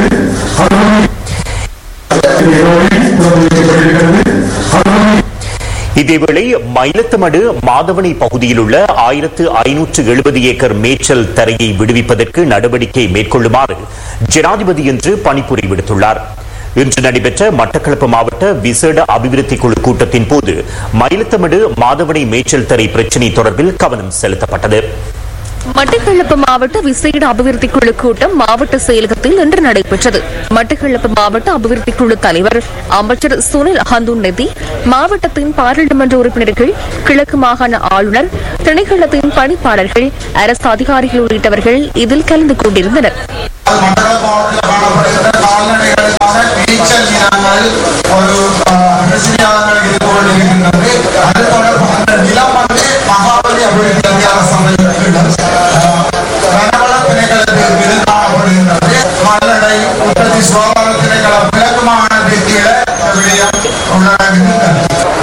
இதேவேளை மயிலத்தமடு மாதவனை பகுதியில் உள்ள ஆயிரத்து ஐநூற்று எழுபது ஏக்கர் மேய்ச்சல் தரையை விடுவிப்பதற்கு நடவடிக்கை மேற்கொள்ளுமாறு ஜனாதிபதி இன்று பணிப்புரை விடுத்துள்ளார் இன்று நடைபெற்ற மட்டக்களப்பு மாவட்ட விசேட அபிவிருத்தி குழு கூட்டத்தின் போது மயிலத்தமடு மாதவனை மேய்ச்சல் தரை பிரச்சினை தொடர்பில் கவனம் செலுத்தப்பட்டது மட்டக்களப்பு மாவட்ட விசேட அபிவிருத்தி குழு கூட்டம் மாவட்ட செயலகத்தில் இன்று நடைபெற்றது மட்டக்களப்பு மாவட்ட அபிவிருத்தி குழு தலைவர் அமைச்சர் சுனில் ஹந்துநெதி மாவட்டத்தின் பாராளுமன்ற உறுப்பினர்கள் கிழக்கு மாகாண ஆளுநர் திணைக்களத்தின் பணிப்பாளர்கள் அரசு அதிகாரிகள் உள்ளிட்டவர்கள் இதில் கலந்து கொண்டிருந்தனர் மண்டல மாவட்டத்தில் காணப்படுகின்ற கால்நடைகளுக்கான மேய்ச்சல் நிலங்கள் ஒரு பிரச்சனையாக இருந்து கொண்டிருக்கின்றது அது தொடர்பான நிலம் வந்து மகாபலி அபிவிருத்தி அதிகார சபையிடம் வனவள திணைக்களத்துக்கு விருதாகப்படுகின்றது மல்லடை உற்பத்தி சுகாதார திணைக்களம் கிழக்கு மாகாணத்தின் கீழே இந்த விடயம் உள்ளடங்குகின்றது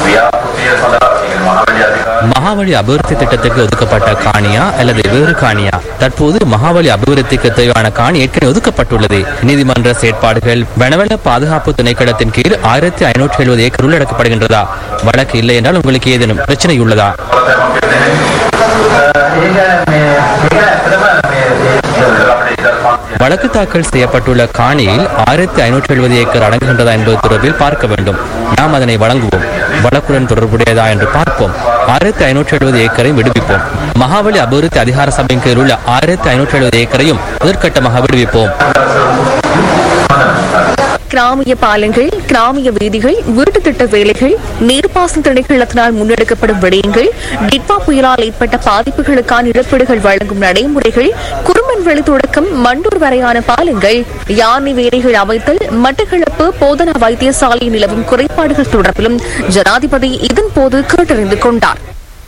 மகாவழி அபிவிருத்தி திட்டத்திற்கு ஒதுக்கப்பட்ட காணியா அல்லது வேறு காணியா தற்போது மகாவழி அபிவிருத்திக்கு தேவையான காணி ஏற்கனவே ஒதுக்கப்பட்டுள்ளது நீதிமன்ற செயற்பாடுகள் வனவள பாதுகாப்பு திணைக்களத்தின் கீழ் ஆயிரத்தி ஐநூற்றி எழுபது ஏக்கர் உள்ளடக்கப்படுகின்றதா வழக்கு இல்லை என்றால் உங்களுக்கு ஏதேனும் பிரச்சனை உள்ளதா வழக்கு தாக்கல் செய்யப்பட்டுள்ள காணியில் ஆயிரத்தி ஐநூற்றி எழுபது ஏக்கர் அடங்குகின்றதா என்பது தொடர்பில் பார்க்க வேண்டும் நாம் அதனை வழங்குவோம் வழக்குடன் தொடர்புடையதா என்று பார்ப்போம் ஆயிரத்தி ஐநூற்றி எழுபது ஏக்கரை விடுவிப்போம் மகாபலி அபிவிருத்தி அதிகார சபையின் கீழ் உள்ள ஆயிரத்தி ஐநூற்றி எழுபது ஏக்கரையும் முதற்கட்டமாக விடுவிப்போம் கிராமிய பாலங்கள் கிராமிய வீதிகள் வீட்டு திட்ட வேலைகள் நீர்ப்பாசன திணைக்களத்தினால் முன்னெடுக்கப்படும் விடயங்கள் டிட்வா புயலால் ஏற்பட்ட பாதிப்புகளுக்கான இழப்பீடுகள் வழங்கும் நடைமுறைகள் குறும்பன் வெளி தொடக்கம் மண்டூர் வரையான பாலங்கள் யானை வேலைகள் அமைத்தல் மட்டக்களப்பு போதனா வைத்தியசாலையில் நிலவும் குறைபாடுகள் தொடர்பிலும் ஜனாதிபதி இதன்போது கேட்டறிந்து கொண்டார்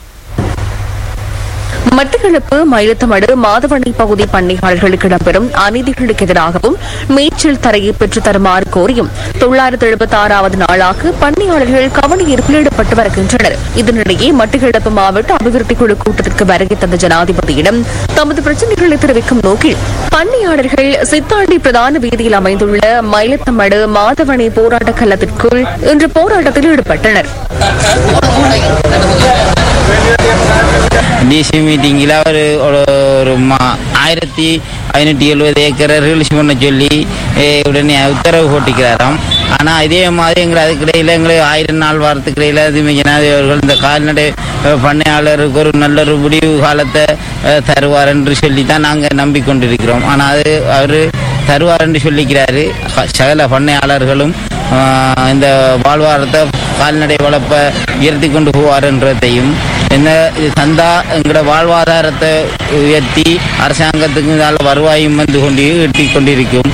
மட்டக்களப்பு மயிலத்தமடு மாதவனை பகுதி பண்ணையாளர்களுக்கு இடம்பெறும் அநீதிகளுக்கு எதிராகவும் மேய்ச்சல் தரையை பெற்றுத் தருமாறு கோரியும் தொள்ளாயிரத்து எழுபத்தி ஆறாவது நாளாக பண்ணையாளர்கள் கவனஈர்ப்பில் ஈடுபட்டு வருகின்றனர் இதனிடையே மட்டக்களப்பு மாவட்ட அபிவிருத்தி குழு கூட்டத்திற்கு வருகை தந்த ஜனாதிபதியிடம் தமது பிரச்சினைகளை தெரிவிக்கும் நோக்கில் பண்ணையாளர்கள் சித்தாண்டி பிரதான வீதியில் அமைந்துள்ள மயிலத்தமடு மாதவனை போராட்ட களத்திற்குள் இன்று போராட்டத்தில் ஈடுபட்டனர் டிசி மீட்டிங்கில் ஒரு ஒரு ஒரு மா ஆயிரத்தி ஐநூற்றி எழுபது ஏக்கரை ரிலீஸ் பண்ண சொல்லி eh, உடனே உத்தரவு போட்டிக்கிறாராம் ஆனால் இதே மாதிரி எங்களை அதுக்கிடையில் எங்களுக்கு ஆயிரம் நாள் வாரத்துக்கு இடையில் அது ஜனாதிபதி அவர்கள் இந்த கால்நடை அஹ், பண்ணையாளருக்கு ஒரு நல்ல ஒரு முடிவு காலத்தை அஹ், தருவார் என்று சொல்லி தான் நாங்கள் நம்பிக்கொண்டிருக்கிறோம் ஆனால் அது அவர் தருவார் என்று சொல்லிக்கிறாரு ச- சகல பண்ணையாளர்களும் ஆஹ், இந்த வாழ்வாரத்தை கால்நடை வளர்ப்பை உயர்த்தி கொண்டு போவார்ன்றதையும் என்ன இது தந்தா எங்களோட வாழ்வாதாரத்தை உயர்த்தி அரசாங்கத்துக்கு இதால வருவாயும் வந்து கொண்டு ஈட்டி கொண்டிருக்கும்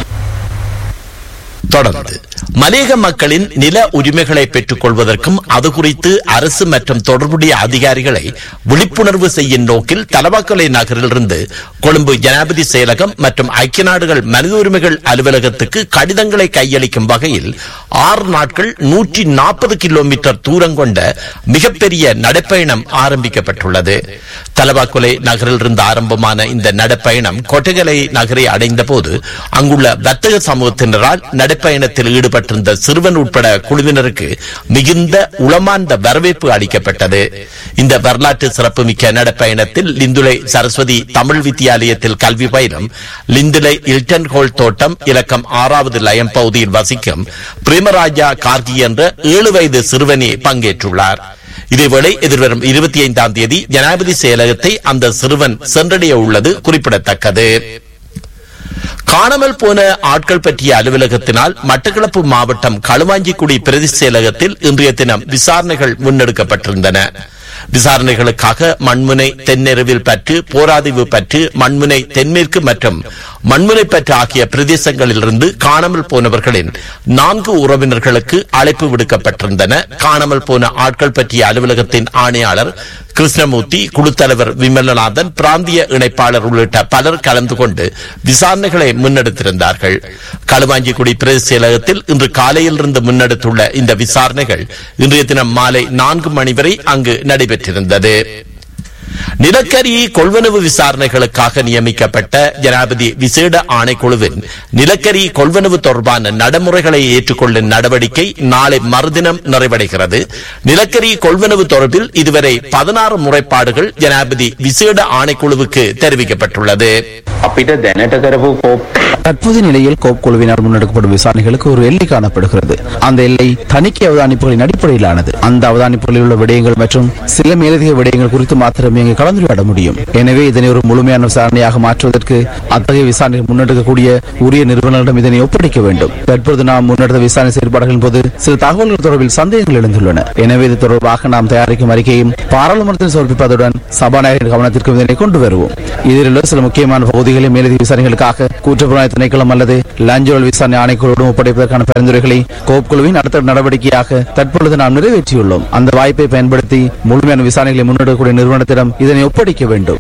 தொடர்ந்து மலையக மக்களின் நில உரிமைகளை பெற்றுக் கொள்வதற்கும் அது குறித்து அரசு மற்றும் தொடர்புடைய அதிகாரிகளை விழிப்புணர்வு செய்யும் நோக்கில் தலவாக்கலை நகரிலிருந்து கொழும்பு ஜனாதிபதி செயலகம் மற்றும் ஐக்கிய நாடுகள் மனித உரிமைகள் அலுவலகத்துக்கு கடிதங்களை கையளிக்கும் வகையில் ஆறு நாட்கள் நூற்றி நாற்பது கிலோமீட்டர் தூரம் கொண்ட மிகப்பெரிய நடைப்பயணம் ஆரம்பிக்கப்பட்டுள்ளது தலவாக்குலை நகரிலிருந்து ஆரம்பமான இந்த நடைப்பயணம் கொட்டகலை நகரை அடைந்த போது அங்குள்ள வர்த்தக சமூகத்தினரால் நடைப்பயணத்தில் ஈடுபட்டிருந்த சிறுவன் உட்பட குழுவினருக்கு மிகுந்த உளமார்ந்த வரவேற்பு அளிக்கப்பட்டது இந்த வரலாற்று சிறப்புமிக்க நடைப்பயணத்தில் லிந்துலை சரஸ்வதி தமிழ் வித்தியாலயத்தில் கல்வி பயிலும் லிந்துலை இல்டன் ஹோல் தோட்டம் இலக்கம் ஆறாவது லயம் பகுதியில் வசிக்கும் பிரேமராஜா கார்கி என்ற ஏழு வயது சிறுவனே பங்கேற்றுள்ளார் இதேவேளை எதிர்வரும் இருபத்தி ஐந்தாம் தேதி ஜனாதிபதி செயலகத்தை அந்த சிறுவன் சென்றடைய உள்ளது குறிப்பிடத்தக்கது காணாமல் போன ஆட்கள் பற்றிய அலுவலகத்தினால் மட்டக்களப்பு மாவட்டம் களுவாஞ்சிக்குடி பிரதி செயலகத்தில் இன்றைய தினம் விசாரணைகள் முன்னெடுக்கப்பட்டிருந்தன விசாரணைகளுக்காக மண்முனை தென்னெருவில் பற்று போராதிவு பற்று மண்முனை தென்மேற்கு மற்றும் மண்முனை பற்று ஆகிய பிரதேசங்களிலிருந்து காணாமல் போனவர்களின் நான்கு உறவினர்களுக்கு அழைப்பு விடுக்கப்பட்டிருந்தன காணாமல் போன ஆட்கள் பற்றிய அலுவலகத்தின் ஆணையாளர் கிருஷ்ணமூர்த்தி குழுத்தலைவர் விமலநாதன் பிராந்திய இணைப்பாளர் உள்ளிட்ட பலர் கலந்து கொண்டு விசாரணைகளை முன்னெடுத்திருந்தார்கள் களுவாஞ்சிக்குடி பிரதி செயலகத்தில் இன்று காலையிலிருந்து முன்னெடுத்துள்ள இந்த விசாரணைகள் இன்றைய தினம் மாலை நான்கு மணி வரை அங்கு நடைபெற்றிருந்தது நிலக்கரி கொள்வனவு விசாரணைகளுக்காக நியமிக்கப்பட்ட ஜனாதிபதி விசேட ஆணைக்குழுவின் நிலக்கரி கொள்வனவு தொடர்பான நடைமுறைகளை ஏற்றுக்கொள்ளும் நடவடிக்கை நாளை மறுதினம் நிறைவடைகிறது நிலக்கரி கொள்வனவு தொடர்பில் இதுவரை பதினாறு முறைப்பாடுகள் ஜனாதிபதி விசேட ஆணைக்குழுவுக்கு தெரிவிக்கப்பட்டுள்ளது අපිට දැනට කරපු කෝප් தற்போதைய நிலையில் கோப் குழுவினால் முன்னெடுக்கப்படும் விசாரணைகளுக்கு ஒரு எல்லை காணப்படுகிறது அந்த எல்லை தணிக்கை அவதானிப்புகளின் அடிப்படையிலானது அந்த அவதானிப்புகளில் உள்ள விடயங்கள் மற்றும் சில மேலதிக விடயங்கள் குறித்து மாத்திரமே இங்கு கலந்துரையாட முடியும் எனவே இதனை ஒரு முழுமையான விசாரணையாக மாற்றுவதற்கு அத்தகைய விசாரணை முன்னெடுக்கக்கூடிய உரிய நிறுவனங்களிடம் இதனை ஒப்படைக்க வேண்டும் தற்போது நாம் முன்னெடுத்த விசாரணை செயல்பாடுகளின் போது சில தகவல்கள் தொடர்பில் சந்தேகங்கள் எழுந்துள்ளன எனவே இது தொடர்பாக நாம் தயாரிக்கும் அறிக்கையும் பாராளுமன்றத்தில் சமர்ப்பிப்பதுடன் சபாநாயகரின் கவனத்திற்கு இதனை கொண்டு வருவோம் இதில் உள்ள சில முக்கியமான பகுதிகளை மேலதிக விசாரணைகளுக்காக குற்றப்புலனாய்வு திணைக்களம் அல்லது லஞ்சோல் விசாரணை ஆணைக்குழுவிடம் ஒப்படைப்பதற்கான பரிந்துரைகளை கோப் குழுவின் அடுத்த நடவடிக்கையாக தற்பொழுது நாம் நிறைவேற்றியுள்ளோம் அந்த வாய்ப்பை பயன்படுத்தி முழுமையான விசாரணைகளை முன்னெடுக்கக்கூடிய நிறுவனத்திடம் இதனை ஒப்படைக்க வேண்டும்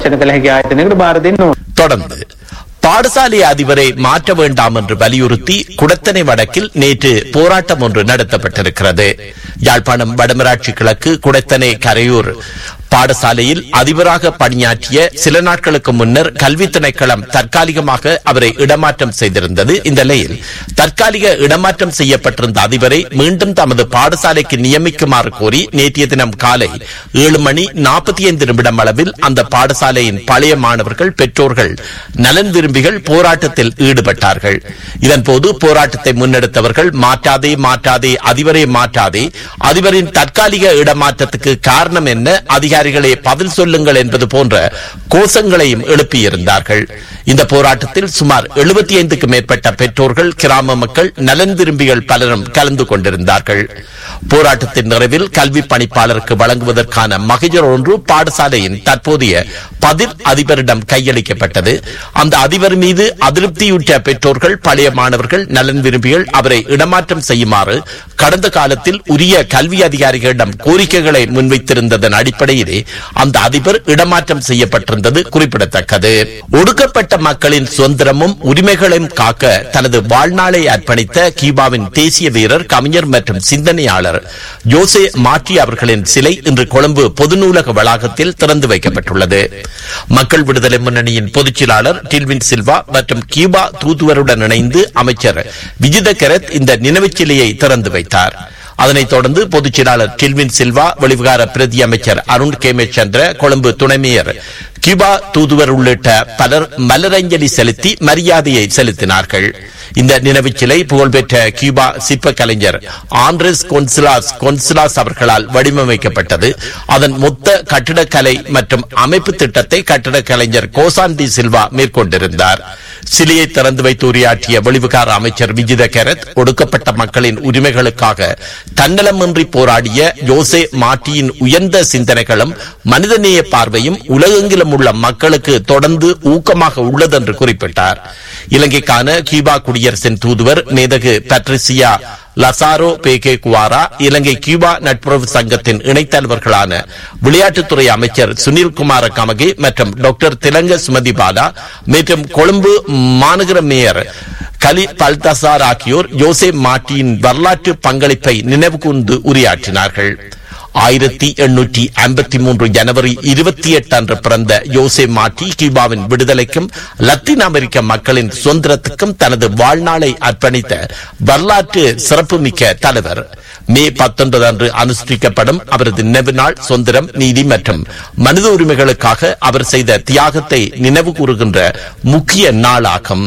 தொடர்ந்து பாடசாலை அதிபரை மாற்ற வேண்டாம் என்று வலியுறுத்தி குடத்தனை வடக்கில் நேற்று போராட்டம் ஒன்று நடத்தப்பட்டிருக்கிறது யாழ்ப்பாணம் வடமராட்சி கிழக்கு குடத்தனை கரையூர் பாடசாலையில் அதிபராக பணியாற்றிய சில நாட்களுக்கு முன்னர் கல்வி திணைக்களம் தற்காலிகமாக அவரை இடமாற்றம் செய்திருந்தது இந்த நிலையில் தற்காலிக இடமாற்றம் செய்யப்பட்டிருந்த அதிபரை மீண்டும் தமது பாடசாலைக்கு நியமிக்குமாறு கோரி நேற்றைய தினம் காலை ஏழு மணி நாற்பத்தி ஐந்து நிமிடம் அளவில் அந்த பாடசாலையின் பழைய மாணவர்கள் பெற்றோர்கள் நலன் விரும்பிகள் போராட்டத்தில் ஈடுபட்டார்கள் இதன்போது போராட்டத்தை முன்னெடுத்தவர்கள் மாற்றாதே மாற்றாதே அதிபரை மாற்றாதே அதிபரின் தற்காலிக இடமாற்றத்துக்கு காரணம் என்ன அதிகாரிகளே பதில் சொல்லுங்கள் என்பது போன்ற கோஷங்களையும் எழுப்பியிருந்தார்கள் இந்த போராட்டத்தில் சுமார் எழுபத்தி ஐந்துக்கு மேற்பட்ட பெற்றோர்கள் கிராம மக்கள் நலன் விரும்பிகள் பலரும் கலந்து கொண்டிருந்தார்கள் போராட்டத்தின் நிறைவில் கல்வி பணிப்பாளருக்கு வழங்குவதற்கான மகிழர் ஒன்று பாடசாலையின் தற்போதைய பதில் அதிபரிடம் கையளிக்கப்பட்டது அந்த அதிபர் மீது அதிருப்தியுற்ற பெற்றோர்கள் பழைய மாணவர்கள் நலன் விரும்பிகள் அவரை இடமாற்றம் செய்யுமாறு கடந்த காலத்தில் உரிய கல்வி அதிகாரிகளிடம் கோரிக்கைகளை முன்வைத்திருந்ததன் அடிப்படையிலே அந்த அதிபர் இடமாற்றம் செய்யப்பட்டிருந்தது குறிப்பிடத்தக்கது ஒடுக்கப்பட்ட மக்களின் சுதந்திரமும் உரிமைகளையும் காக்க தனது வாழ்நாளை அர்ப்பணித்த கீபாவின் தேசிய வீரர் கவிஞர் மற்றும் சிந்தனையாளர் ஜோசே மாற்றி அவர்களின் சிலை இன்று கொழும்பு பொது நூலக வளாகத்தில் திறந்து வைக்கப்பட்டுள்ளது மக்கள் விடுதலை முன்னணியின் பொதுச் செயலாளர் டில்வின் சில்வா மற்றும் கியூபா தூதுவருடன் இணைந்து அமைச்சர் விஜித கெரத் இந்த நினைவுச் சிலையை திறந்து வைத்தார் அதனைத் தொடர்ந்து பொதுச் செயலாளர் டில்வின் சில்வா வெளிவிகார பிரதி அமைச்சர் அருண் கேமே சந்திர கொழும்பு துணை மேயர் கியூபா தூதுவர் உள்ளிட்ட பலர் மலரஞ்சலி செலுத்தி மரியாதையை செலுத்தினார்கள் இந்த நினைவுச் சிலை புகழ்பெற்ற கியூபா சிற்ப கலைஞர் ஆண்ட்ரஸ் கொன்சிலாஸ் கொன்சிலாஸ் அவர்களால் வடிவமைக்கப்பட்டது அதன் மொத்த கட்டிடக்கலை மற்றும் அமைப்பு திட்டத்தை கட்டிடக் கலைஞர் கோசாந்தி சில்வா மேற்கொண்டிருந்தார் சிலையை திறந்து வைத்து உரையாற்றிய வெளிவிகார அமைச்சர் விஜித கேரத் ஒடுக்கப்பட்ட மக்களின் உரிமைகளுக்காக தன்னலமின்றி போராடிய யோசே மாட்டியின் உயர்ந்த சிந்தனைகளும் மனிதநேய பார்வையும் உலகெங்கிலும் உள்ள மக்களுக்கு தொடர்ந்து ஊக்கமாக உள்ளது என்று குறிப்பிட்டார் இலங்கைக்கான கியூபா குடியரசின் தூதுவர் மேதகு பட்ரிசியா லசாரோ பேகே குவாரா இலங்கை கியூபா நட்புறவு சங்கத்தின் இணைத்தலைவர்களான விளையாட்டுத்துறை அமைச்சர் சுனில் குமார கமகே மற்றும் டாக்டர் திலங்க சுமதி பாலா மற்றும் கொழும்பு மாநகர மேயர் கலி பல்தசார் ஆகியோர் யோசே மாட்டியின் வரலாற்று பங்களிப்பை நினைவு கூர்ந்து உரையாற்றினார்கள் ஆயிரத்தி எண்ணூற்றி ஐம்பத்தி மூன்று ஜனவரி இருபத்தி எட்டு அன்று பிறந்த யோசே மாட்டி கியூபாவின் விடுதலைக்கும் லத்தீன் அமெரிக்க மக்களின் சுதந்திரத்துக்கும் தனது வாழ்நாளை அர்ப்பணித்த வரலாற்று சிறப்புமிக்க தலைவர் மே பத்தொன்பது அன்று அனுஷ்டிக்கப்படும் அவரது நினைவு நாள் சுதந்திரம் நீதி மற்றும் மனித உரிமைகளுக்காக அவர் செய்த தியாகத்தை நினைவு கூறுகின்ற முக்கிய நாளாகும்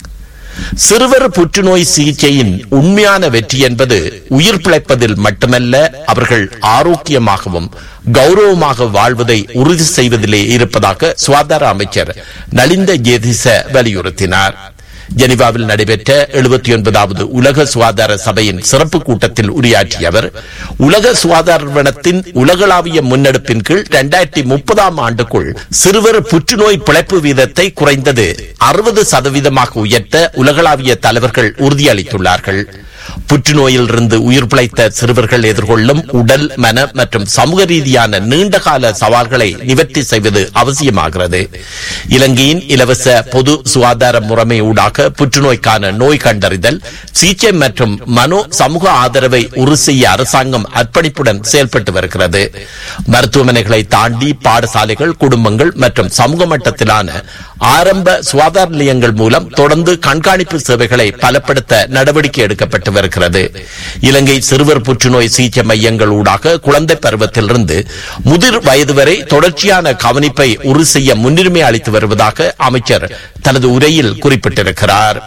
சிறுவர் புற்றுநோய் சிகிச்சையின் உண்மையான வெற்றி என்பது உயிர் பிழைப்பதில் மட்டுமல்ல அவர்கள் ஆரோக்கியமாகவும் கௌரவமாக வாழ்வதை உறுதி செய்வதிலே இருப்பதாக சுகாதார அமைச்சர் நலிந்த ஜேதிச வலியுறுத்தினார் ஜெனிவாவில் நடைபெற்ற எழுபத்தி ஒன்பதாவது உலக சுகாதார சபையின் சிறப்பு கூட்டத்தில் உரையாற்றிய அவர் உலக சுகாதார நிறுவனத்தின் உலகளாவிய முன்னெடுப்பின் கீழ் இரண்டாயிரத்தி முப்பதாம் ஆண்டுக்குள் சிறுவர் புற்றுநோய் பிழைப்பு வீதத்தை குறைந்தது அறுபது சதவீதமாக உயர்த்த உலகளாவிய தலைவர்கள் உறுதியளித்துள்ளார்கள் புற்றுநோயிலிருந்து உயிர் பிழைத்த சிறுவர்கள் எதிர்கொள்ளும் உடல் மன மற்றும் சமூக ரீதியான நீண்டகால சவால்களை நிவர்த்தி செய்வது அவசியமாகிறது இலங்கையின் இலவச பொது சுகாதார முறைமை ஊடாக புற்றுநோய்க்கான நோய் கண்டறிதல் சிகிச்சை மற்றும் மனோ சமூக ஆதரவை உறுதி செய்ய அரசாங்கம் அர்ப்பணிப்புடன் செயல்பட்டு வருகிறது மருத்துவமனைகளை தாண்டி பாடசாலைகள் குடும்பங்கள் மற்றும் சமூக மட்டத்திலான ஆரம்ப சுகாதார நிலையங்கள் மூலம் தொடர்ந்து கண்காணிப்பு சேவைகளை பலப்படுத்த நடவடிக்கை எடுக்கப்பட்டு வருகிறது இலங்கை சிறுவர் புற்றுநோய் சிகிச்சை மையங்கள் ஊடாக குழந்தை பருவத்திலிருந்து முதிர் வயது வரை தொடர்ச்சியான கவனிப்பை உறுதி செய்ய முன்னுரிமை அளித்து வருவதாக அமைச்சர் தனது உரையில் குறிப்பிட்டிருக்கிறார்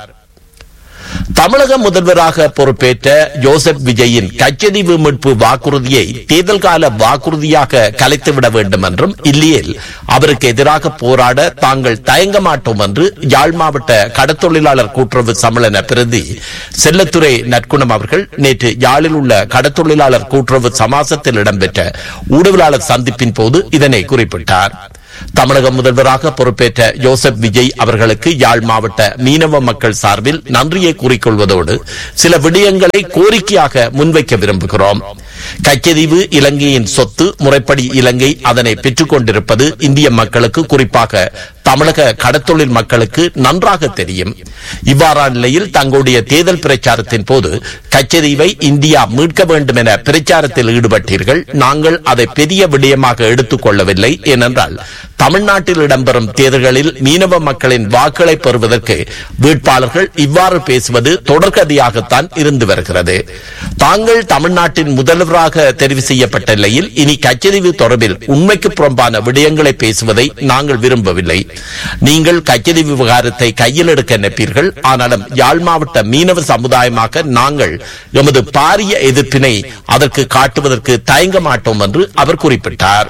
தமிழக முதல்வராக பொறுப்பேற்ற ஜோசப் விஜயின் கச்சதீவு மீட்பு வாக்குறுதியை தேர்தல் கால வாக்குறுதியாக கலைத்துவிட வேண்டும் என்றும் இல்லையேல் அவருக்கு எதிராக போராட தாங்கள் தயங்க மாட்டோம் என்று யாழ் மாவட்ட கடத்தொழிலாளர் கூட்டுறவு சம்மேளன பிரதி செல்லத்துறை நற்குணம் அவர்கள் நேற்று யாழில் உள்ள கடத்தொழிலாளர் கூட்டுறவு சமாசத்தில் இடம்பெற்ற ஊடகவியலாளர் சந்திப்பின் போது இதனை குறிப்பிட்டார் தமிழக முதல்வராக பொறுப்பேற்ற ஜோசப் விஜய் அவர்களுக்கு யாழ் மாவட்ட மீனவ மக்கள் சார்பில் நன்றியை கூறிக்கொள்வதோடு சில விடயங்களை கோரிக்கையாக முன்வைக்க விரும்புகிறோம் கச்சதீவு இலங்கையின் சொத்து முறைப்படி இலங்கை அதனை பெற்றுக் கொண்டிருப்பது இந்திய மக்களுக்கு குறிப்பாக தமிழக கடத்தொழில் மக்களுக்கு நன்றாக தெரியும் இவ்வாறான நிலையில் தங்களுடைய தேர்தல் பிரச்சாரத்தின் போது கச்சதீவை இந்தியா மீட்க வேண்டும் என பிரச்சாரத்தில் ஈடுபட்டீர்கள் நாங்கள் அதை பெரிய விடயமாக எடுத்துக் கொள்ளவில்லை ஏனென்றால் தமிழ்நாட்டில் இடம்பெறும் தேர்தல்களில் மீனவ மக்களின் வாக்குகளை பெறுவதற்கு வேட்பாளர்கள் இவ்வாறு பேசுவது தொடர்கதையாகத்தான் இருந்து வருகிறது தாங்கள் தமிழ்நாட்டின் முதல்வராக தெரிவு செய்யப்பட்ட நிலையில் இனி கச்சதீவு தொடர்பில் உண்மைக்கு புறம்பான விடயங்களை பேசுவதை நாங்கள் விரும்பவில்லை நீங்கள் கச்சதீவு விவகாரத்தை கையில் எடுக்க நினைப்பீர்கள் ஆனாலும் யாழ் மாவட்ட மீனவ சமுதாயமாக நாங்கள் எமது பாரிய எதிர்ப்பினை அதற்கு காட்டுவதற்கு தயங்க மாட்டோம் என்று அவர் குறிப்பிட்டார்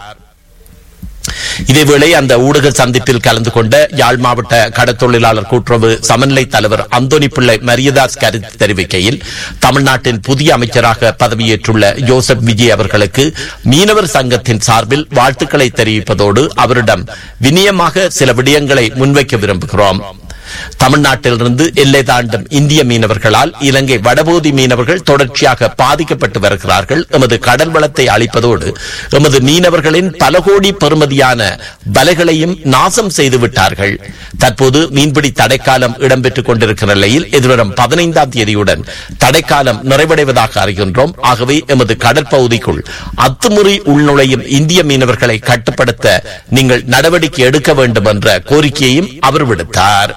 இதேவேளை அந்த ஊடக சந்திப்பில் கலந்து கொண்ட யாழ் மாவட்ட கடத்தொழிலாளர் கூட்டுறவு சமநிலை தலைவர் அந்தோனி பிள்ளை மரியதாஸ் கருத்து தெரிவிக்கையில் தமிழ்நாட்டின் புதிய அமைச்சராக பதவியேற்றுள்ள ஜோசப் விஜய் அவர்களுக்கு மீனவர் சங்கத்தின் சார்பில் வாழ்த்துக்களை தெரிவிப்பதோடு அவரிடம் வினயமாக சில விடயங்களை முன்வைக்க விரும்புகிறோம் தமிழ்நாட்டிலிருந்து எல்லை தாண்டும் இந்திய மீனவர்களால் இலங்கை வடபகுதி மீனவர்கள் தொடர்ச்சியாக பாதிக்கப்பட்டு வருகிறார்கள் எமது கடல் வளத்தை அளிப்பதோடு எமது மீனவர்களின் பல கோடி பெறுமதியான வலைகளையும் நாசம் செய்து விட்டார்கள் தற்போது மீன்பிடி தடைக்காலம் இடம்பெற்றுக் கொண்டிருக்கிற நிலையில் எதிர்வரும் பதினைந்தாம் தேதியுடன் தடைக்காலம் நிறைவடைவதாக அறிகின்றோம் ஆகவே எமது கடற்பகுதிக்குள் அத்துமுறை உள்நுழையும் இந்திய மீனவர்களை கட்டுப்படுத்த நீங்கள் நடவடிக்கை எடுக்க வேண்டும் என்ற கோரிக்கையையும் அவர் விடுத்தார்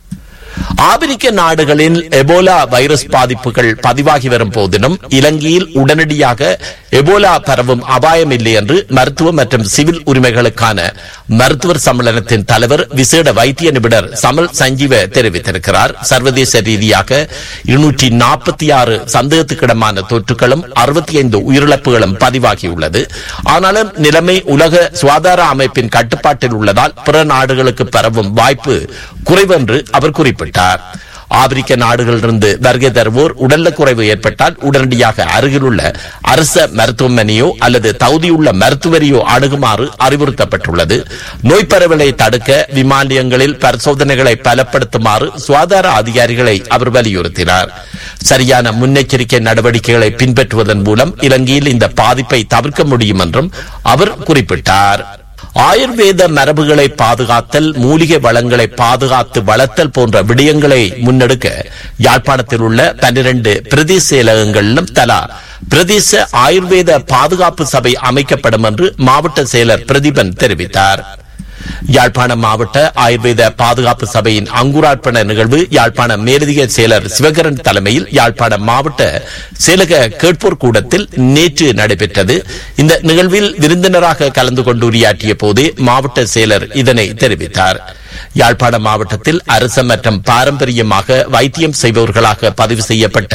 ஆப்பிரிக்க நாடுகளில் எபோலா வைரஸ் பாதிப்புகள் பதிவாகி வரும் போதிலும் இலங்கையில் உடனடியாக எபோலா பரவும் அபாயம் இல்லை என்று மருத்துவ மற்றும் சிவில் உரிமைகளுக்கான மருத்துவர் சம்மேளனத்தின் தலைவர் விசேட வைத்திய நிபுணர் சமல் சஞ்சீவ தெரிவித்திருக்கிறார் சர்வதேச ரீதியாக இருநூற்றி நாற்பத்தி ஆறு சந்தேகத்துக்கிடமான தொற்றுகளும் அறுபத்தி ஐந்து உயிரிழப்புகளும் பதிவாகியுள்ளது ஆனாலும் நிலைமை உலக சுகாதார அமைப்பின் கட்டுப்பாட்டில் உள்ளதால் பிற நாடுகளுக்கு பரவும் வாய்ப்பு குறைவென்று அவர் குறிப்பிட்டார் ஆப்பிரிக்க நாடுகளிலிருந்து வருகை தருவோர் உடல்நலக்குறைவு ஏற்பட்டால் உடனடியாக அருகிலுள்ள அரச மருத்துவமனையோ அல்லது தகுதியுள்ள மருத்துவரையோ அணுகுமாறு அறிவுறுத்தப்பட்டுள்ளது நோய் பரவலை தடுக்க விமானியங்களில் பரிசோதனைகளை பலப்படுத்துமாறு சுகாதார அதிகாரிகளை அவர் வலியுறுத்தினார் சரியான முன்னெச்சரிக்கை நடவடிக்கைகளை பின்பற்றுவதன் மூலம் இலங்கையில் இந்த பாதிப்பை தவிர்க்க முடியும் என்றும் அவர் குறிப்பிட்டார் ஆயுர்வேத மரபுகளை பாதுகாத்தல் மூலிகை வளங்களை பாதுகாத்து வளர்த்தல் போன்ற விடயங்களை முன்னெடுக்க யாழ்ப்பாணத்தில் உள்ள பன்னிரண்டு பிரதேச செயலகங்களிலும் தலா பிரதேச ஆயுர்வேத பாதுகாப்பு சபை அமைக்கப்படும் என்று மாவட்ட செயலர் பிரதீபன் தெரிவித்தார் யாழ்ப்பாணம் மாவட்ட ஆயுர்வேத பாதுகாப்பு சபையின் அங்குரார்ப்பண நிகழ்வு யாழ்ப்பாணம் மேலதிக செயலர் சிவகரன் தலைமையில் யாழ்ப்பாணம் மாவட்ட செயலக கேட்போர் கூடத்தில் நேற்று நடைபெற்றது இந்த நிகழ்வில் விருந்தினராக கலந்து கொண்டு உரையாற்றிய போதே மாவட்ட செயலர் இதனை தெரிவித்தார் யாழ்ப்பாணம் மாவட்டத்தில் அரச மற்றும் பாரம்பரியமாக வைத்தியம் செய்பவர்களாக பதிவு செய்யப்பட்ட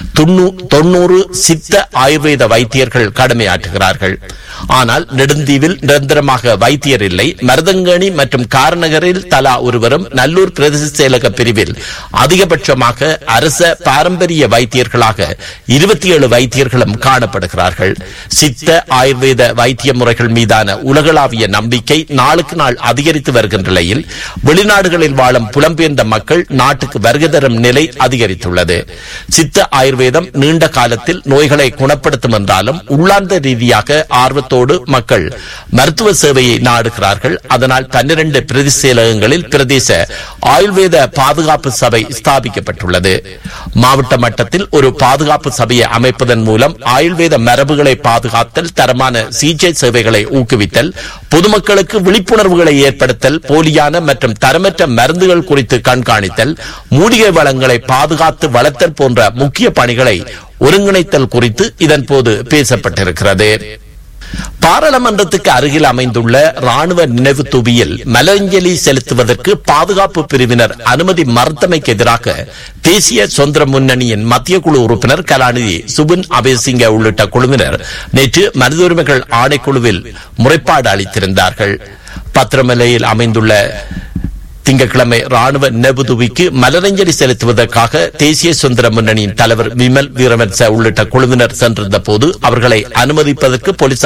தொன்னூறு சித்த ஆயுர்வேத வைத்தியர்கள் கடமையாற்றுகிறார்கள் ஆனால் நெடுந்தீவில் நிரந்தரமாக வைத்தியர் இல்லை மருதங்கணி மற்றும் காரநகரில் தலா ஒருவரும் நல்லூர் பிரதேச செயலக பிரிவில் அதிகபட்சமாக அரச பாரம்பரிய வைத்தியர்களாக இருபத்தி ஏழு வைத்தியர்களும் காணப்படுகிறார்கள் சித்த ஆயுர்வேத வைத்திய முறைகள் மீதான உலகளாவிய நம்பிக்கை நாளுக்கு நாள் அதிகரித்து வருகின்ற நிலையில் வெளிநாடுகளில் வாழும் புலம்பெயர்ந்த மக்கள் நாட்டுக்கு வருகை தரும் நிலை அதிகரித்துள்ளது சித்த ஆயுர்வேதம் நீண்ட காலத்தில் நோய்களை குணப்படுத்தும் என்றாலும் உள்ளார்ந்த ரீதியாக ஆர்வத்தோடு மக்கள் மருத்துவ சேவையை நாடுகிறார்கள் அதனால் பன்னிரண்டு பிரதி செயலகங்களில் பிரதேச ஆயுர்வேத பாதுகாப்பு சபை ஸ்தாபிக்கப்பட்டுள்ளது மாவட்ட மட்டத்தில் ஒரு பாதுகாப்பு சபையை அமைப்பதன் மூலம் ஆயுர்வேத மரபுகளை பாதுகாத்தல் தரமான சிகிச்சை சேவைகளை ஊக்குவித்தல் பொதுமக்களுக்கு விழிப்புணர்வுகளை ஏற்படுத்தல் போலியான மற்றும் தரமற்ற மருந்துகள் குறித்து கண்காணித்தல் மூலிகை வளங்களை பாதுகாத்து வளர்த்தல் போன்ற முக்கிய பணிகளை ஒருங்கிணைத்தல் குறித்து இதன்போது பேசப்பட்டிருக்கிறது பாராளுமன்றத்துக்கு அருகில் அமைந்துள்ள ராணுவ நினைவு தூபியில் மலரஞ்சலி செலுத்துவதற்கு பாதுகாப்பு பிரிவினர் அனுமதி மறுத்தமைக்கு எதிராக தேசிய சுதந்திர முன்னணியின் மத்திய குழு உறுப்பினர் கலாநிதி சுபின் அபேசிங்க உள்ளிட்ட குழுவினர் நேற்று மனித உரிமைகள் ஆணைக்குழுவில் முறைப்பாடு அளித்திருந்தார்கள் பத்திரமலையில் அமைந்துள்ள திங்கட்கிழமை ராணுவ நினைவுதுவிக்கு மலரஞ்சலி செலுத்துவதற்காக தேசிய சுதந்திர முன்னணியின் தலைவர் விமல் வீரவன்ச உள்ளிட்ட குழுவினர் சென்றிருந்த போது அவர்களை அனுமதிப்பதற்கு போலீசார்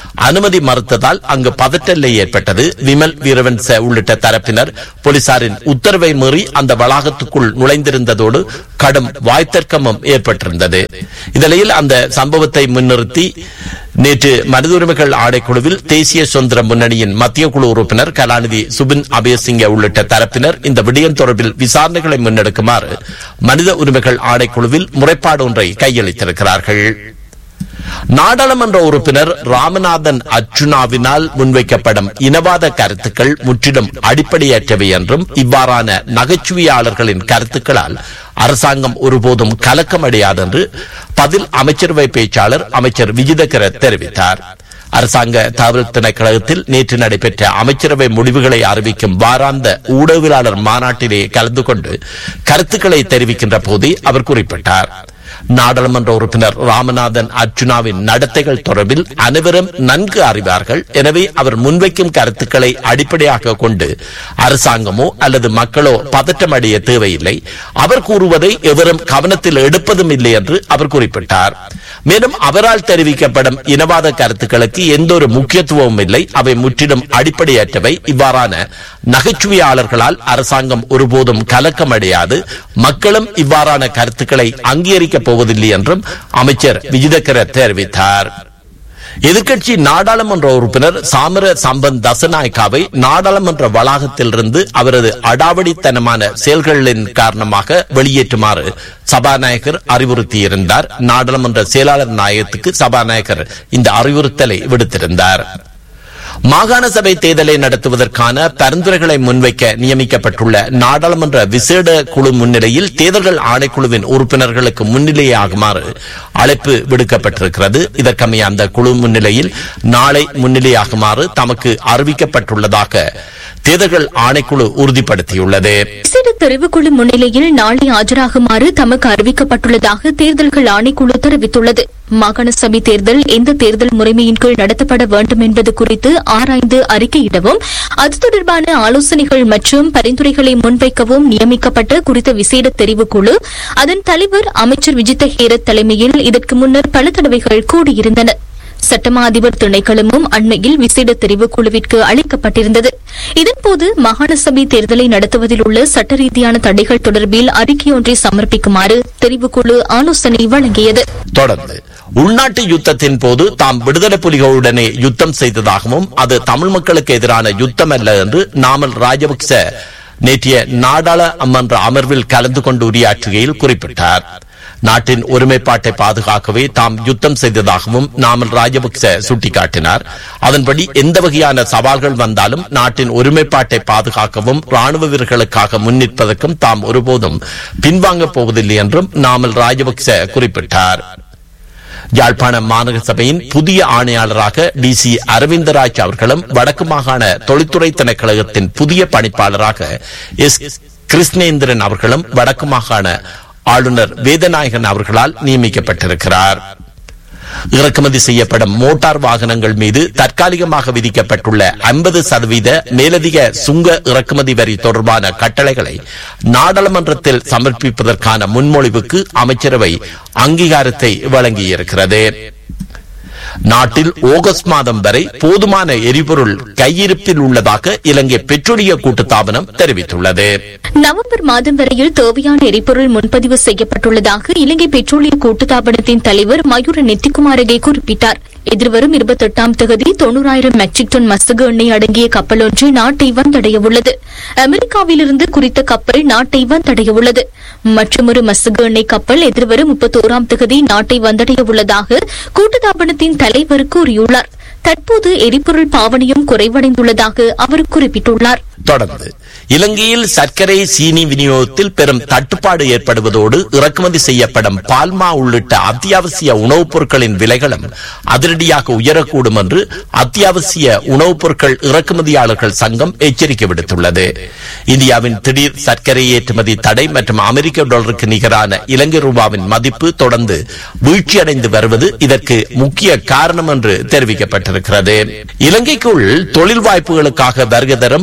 அனுமதி மறுத்ததால் அங்கு பதற்றநிலை ஏற்பட்டது விமல் வீரவன்ச உள்ளிட்ட தரப்பினர் போலீசாரின் உத்தரவை மீறி அந்த வளாகத்துக்குள் நுழைந்திருந்ததோடு கடும் வாய்த்தர்க்கமும் ஏற்பட்டிருந்தது இந்நிலையில் அந்த சம்பவத்தை முன்னிறுத்தி நேற்று மனித உரிமைகள் ஆணைக்குழுவில் தேசிய சுதந்திர முன்னணியின் மத்திய குழு உறுப்பினர் கலாநிதி சுபின் அபயசிங்க உள்ளிட்ட தரப்பினர் இந்த விடயம் தொடர்பில் விசாரணைகளை முன்னெடுக்குமாறு மனித உரிமைகள் ஆணைக்குழுவில் முறைப்பாடு ஒன்றை கையளித்திருக்கிறார்கள் நாடாளுமன்ற உறுப்பினர் ராமநாதன் அர்ஜுனாவினால் முன்வைக்கப்படும் இனவாத கருத்துக்கள் முற்றிலும் அடிப்படையற்றவை என்றும் இவ்வாறான நகைச்சுவையாளர்களின் கருத்துக்களால் அரசாங்கம் ஒருபோதும் கலக்கமடையாது என்று பதில் அமைச்சரவை பேச்சாளர் அமைச்சர் விஜிதகர தெரிவித்தார் அரசாங்க தகவல் திணைக்களத்தில் நேற்று நடைபெற்ற அமைச்சரவை முடிவுகளை அறிவிக்கும் வாராந்த ஊடகவியலாளர் மாநாட்டிலே கலந்து கொண்டு கருத்துக்களை தெரிவிக்கின்ற போதே அவர் குறிப்பிட்டார் நாடாளுமன்ற உறுப்பினர் ராமநாதன் அர்ஜுனாவின் நடத்தைகள் தொடர்பில் அனைவரும் நன்கு அறிவார்கள் எனவே அவர் முன்வைக்கும் கருத்துக்களை அடிப்படையாக கொண்டு அரசாங்கமோ அல்லது மக்களோ பதற்றமடைய தேவையில்லை அவர் கூறுவதை எவரும் கவனத்தில் எடுப்பதும் இல்லை என்று அவர் குறிப்பிட்டார் மேலும் அவரால் தெரிவிக்கப்படும் இனவாத கருத்துக்களுக்கு எந்த ஒரு முக்கியத்துவமும் இல்லை அவை முற்றிலும் அடிப்படையற்றவை இவ்வாறான நகைச்சுவையாளர்களால் அரசாங்கம் ஒருபோதும் கலக்கமடையாது மக்களும் இவ்வாறான கருத்துக்களை அங்கீகரிக்கப் போவதில்லை என்றும் அமைச்சர் விஜிதகர தெரிவித்தார் எதிர்க்கட்சி நாடாளுமன்ற உறுப்பினர் சாமர சம்பந்த் தசநாயக்காவை நாடாளுமன்ற வளாகத்திலிருந்து அவரது அடாவடித்தனமான செயல்களின் காரணமாக வெளியேற்றுமாறு சபாநாயகர் அறிவுறுத்தியிருந்தார் நாடாளுமன்ற செயலாளர் நாயகத்துக்கு சபாநாயகர் இந்த அறிவுறுத்தலை விடுத்திருந்தார் மாகாண சபை தேர்தலை நடத்துவதற்கான பரிந்துரைகளை முன்வைக்க நியமிக்கப்பட்டுள்ள நாடாளுமன்ற விசேட குழு முன்னிலையில் தேர்தல்கள் ஆணைக்குழுவின் உறுப்பினர்களுக்கு முன்னிலையாகுமாறு அழைப்பு விடுக்கப்பட்டிருக்கிறது இதற்கமைய அந்த குழு முன்னிலையில் நாளை முன்னிலையாகுமாறு தமக்கு அறிவிக்கப்பட்டுள்ளதாக தேர்தல்கள் ஆணைக்குழு உறுதிப்படுத்தியுள்ளது விசேட தெரிவுக்குழு முன்னிலையில் நாளை ஆஜராகுமாறு தமக்கு அறிவிக்கப்பட்டுள்ளதாக தேர்தல்கள் ஆணைக்குழு தெரிவித்துள்ளது மாகாண சபை தேர்தல் எந்த தேர்தல் முறைமையின் கீழ் நடத்தப்பட வேண்டும் என்பது குறித்து ஆராய்ந்து அறிக்கையிடவும் அது தொடர்பான ஆலோசனைகள் மற்றும் பரிந்துரைகளை முன்வைக்கவும் நியமிக்கப்பட்ட குறித்த விசேட தெரிவுக்குழு அதன் தலைவர் அமைச்சர் விஜித்த ஹேரத் தலைமையில் இதற்கு முன்னர் பல தடவைகள் கூடியிருந்தன சட்டமா அதிபர் திணைக்களமும் அண்மையில் விசேட தெரிவுக்குழுவிற்கு அளிக்கப்பட்டிருந்தது இதன்போது மாகாண சபை தேர்தலை நடத்துவதில் உள்ள சட்ட ரீதியான தடைகள் தொடர்பில் அறிக்கையொன்றை சமர்ப்பிக்குமாறு தெரிவுக்குழு ஆலோசனை வழங்கியது தொடர்ந்து உள்நாட்டு யுத்தத்தின் போது தாம் விடுதலை புலிகளுடனே யுத்தம் செய்ததாகவும் அது தமிழ் மக்களுக்கு எதிரான யுத்தம் அல்ல என்று நாமல் ராஜபக்ச நேற்றைய நாடாளுமன்ற அமர்வில் கலந்து கொண்டு உரையாற்றுகையில் குறிப்பிட்டார் நாட்டின் ஒருமைப்பாட்டை பாதுகாக்கவே தாம் யுத்தம் செய்ததாகவும் நாமல் ராஜபக்ச சுட்டிக்காட்டினார் அதன்படி எந்த வகையான சவால்கள் வந்தாலும் நாட்டின் ஒருமைப்பாட்டை பாதுகாக்கவும் ராணுவ வீரர்களுக்காக முன்னிற்பதற்கும் தாம் ஒருபோதும் பின்வாங்கப் போவதில்லை என்றும் நாமல் ராஜபக்ச குறிப்பிட்டார் யாழ்ப்பாண மாநகர சபையின் புதிய ஆணையாளராக டி சி அரவிந்தராஜ் அவர்களும் வடக்கு மாகாண தொழில்துறை திணைக்களகத்தின் புதிய பணிப்பாளராக எஸ் கிருஷ்ணேந்திரன் அவர்களும் வடக்கு மாகாண ஆளுநர் வேதநாயகன் அவர்களால் நியமிக்கப்பட்டிருக்கிறார் இறக்குமதி செய்யப்படும் மோட்டார் வாகனங்கள் மீது தற்காலிகமாக விதிக்கப்பட்டுள்ள ஐம்பது சதவீத மேலதிக சுங்க இறக்குமதி வரி தொடர்பான கட்டளைகளை நாடாளுமன்றத்தில் சமர்ப்பிப்பதற்கான முன்மொழிவுக்கு அமைச்சரவை அங்கீகாரத்தை வழங்கியிருக்கிறது நாட்டில் ஆகஸ்ட் மாதம் வரை போதுமான எரிபொருள் கையிருப்பில் உள்ளதாக இலங்கை பெட்ரோலிய கூட்டுத்தாபனம் தெரிவித்துள்ளது நவம்பர் மாதம் வரையில் தேவையான எரிபொருள் முன்பதிவு செய்யப்பட்டுள்ளதாக இலங்கை பெட்ரோலிய கூட்டுத்தாபனத்தின் தலைவர் மயூர நெத்திக்குமாரகே குறிப்பிட்டார் எதிர்வரும் இருபத்தெட்டாம் தேதி தொன்னூறாயிரம் மெட்ரிக் டன் மசகு எண்ணெய் அடங்கிய கப்பல் ஒன்று நாட்டை வந்தடைய உள்ளது அமெரிக்காவிலிருந்து குறித்த கப்பல் நாட்டை வந்தடைய உள்ளது மற்றொரு மசகு எண்ணெய் கப்பல் எதிர்வரும் முப்பத்தோராம் தேதி நாட்டை வந்தடைய உள்ளதாக கூட்டுத்தாபனத்தின் தலைவர் கூறியுள்ளார் தற்போது எரிபொருள் பாவனையும் குறைவடைந்துள்ளதாக அவர் குறிப்பிட்டுள்ளார் தொடர்ந்து இலங்கையில் சர்க்கரை சீனி விநியோகத்தில் பெரும் தட்டுப்பாடு ஏற்படுவதோடு இறக்குமதி செய்யப்படும் பால்மா உள்ளிட்ட அத்தியாவசிய உணவுப் பொருட்களின் விலைகளும் அதிரடியாக உயரக்கூடும் என்று அத்தியாவசிய உணவுப் பொருட்கள் இறக்குமதியாளர்கள் சங்கம் எச்சரிக்கை விடுத்துள்ளது இந்தியாவின் திடீர் சர்க்கரை ஏற்றுமதி தடை மற்றும் அமெரிக்க டாலருக்கு நிகரான இலங்கை ரூபாவின் மதிப்பு தொடர்ந்து வீழ்ச்சியடைந்து வருவது இதற்கு முக்கிய காரணம் என்று தெரிவிக்கப்பட்டிருக்கிறது இலங்கைக்குள் தொழில் வாய்ப்புகளுக்காக வருகை தரும் வெளிநாட்டு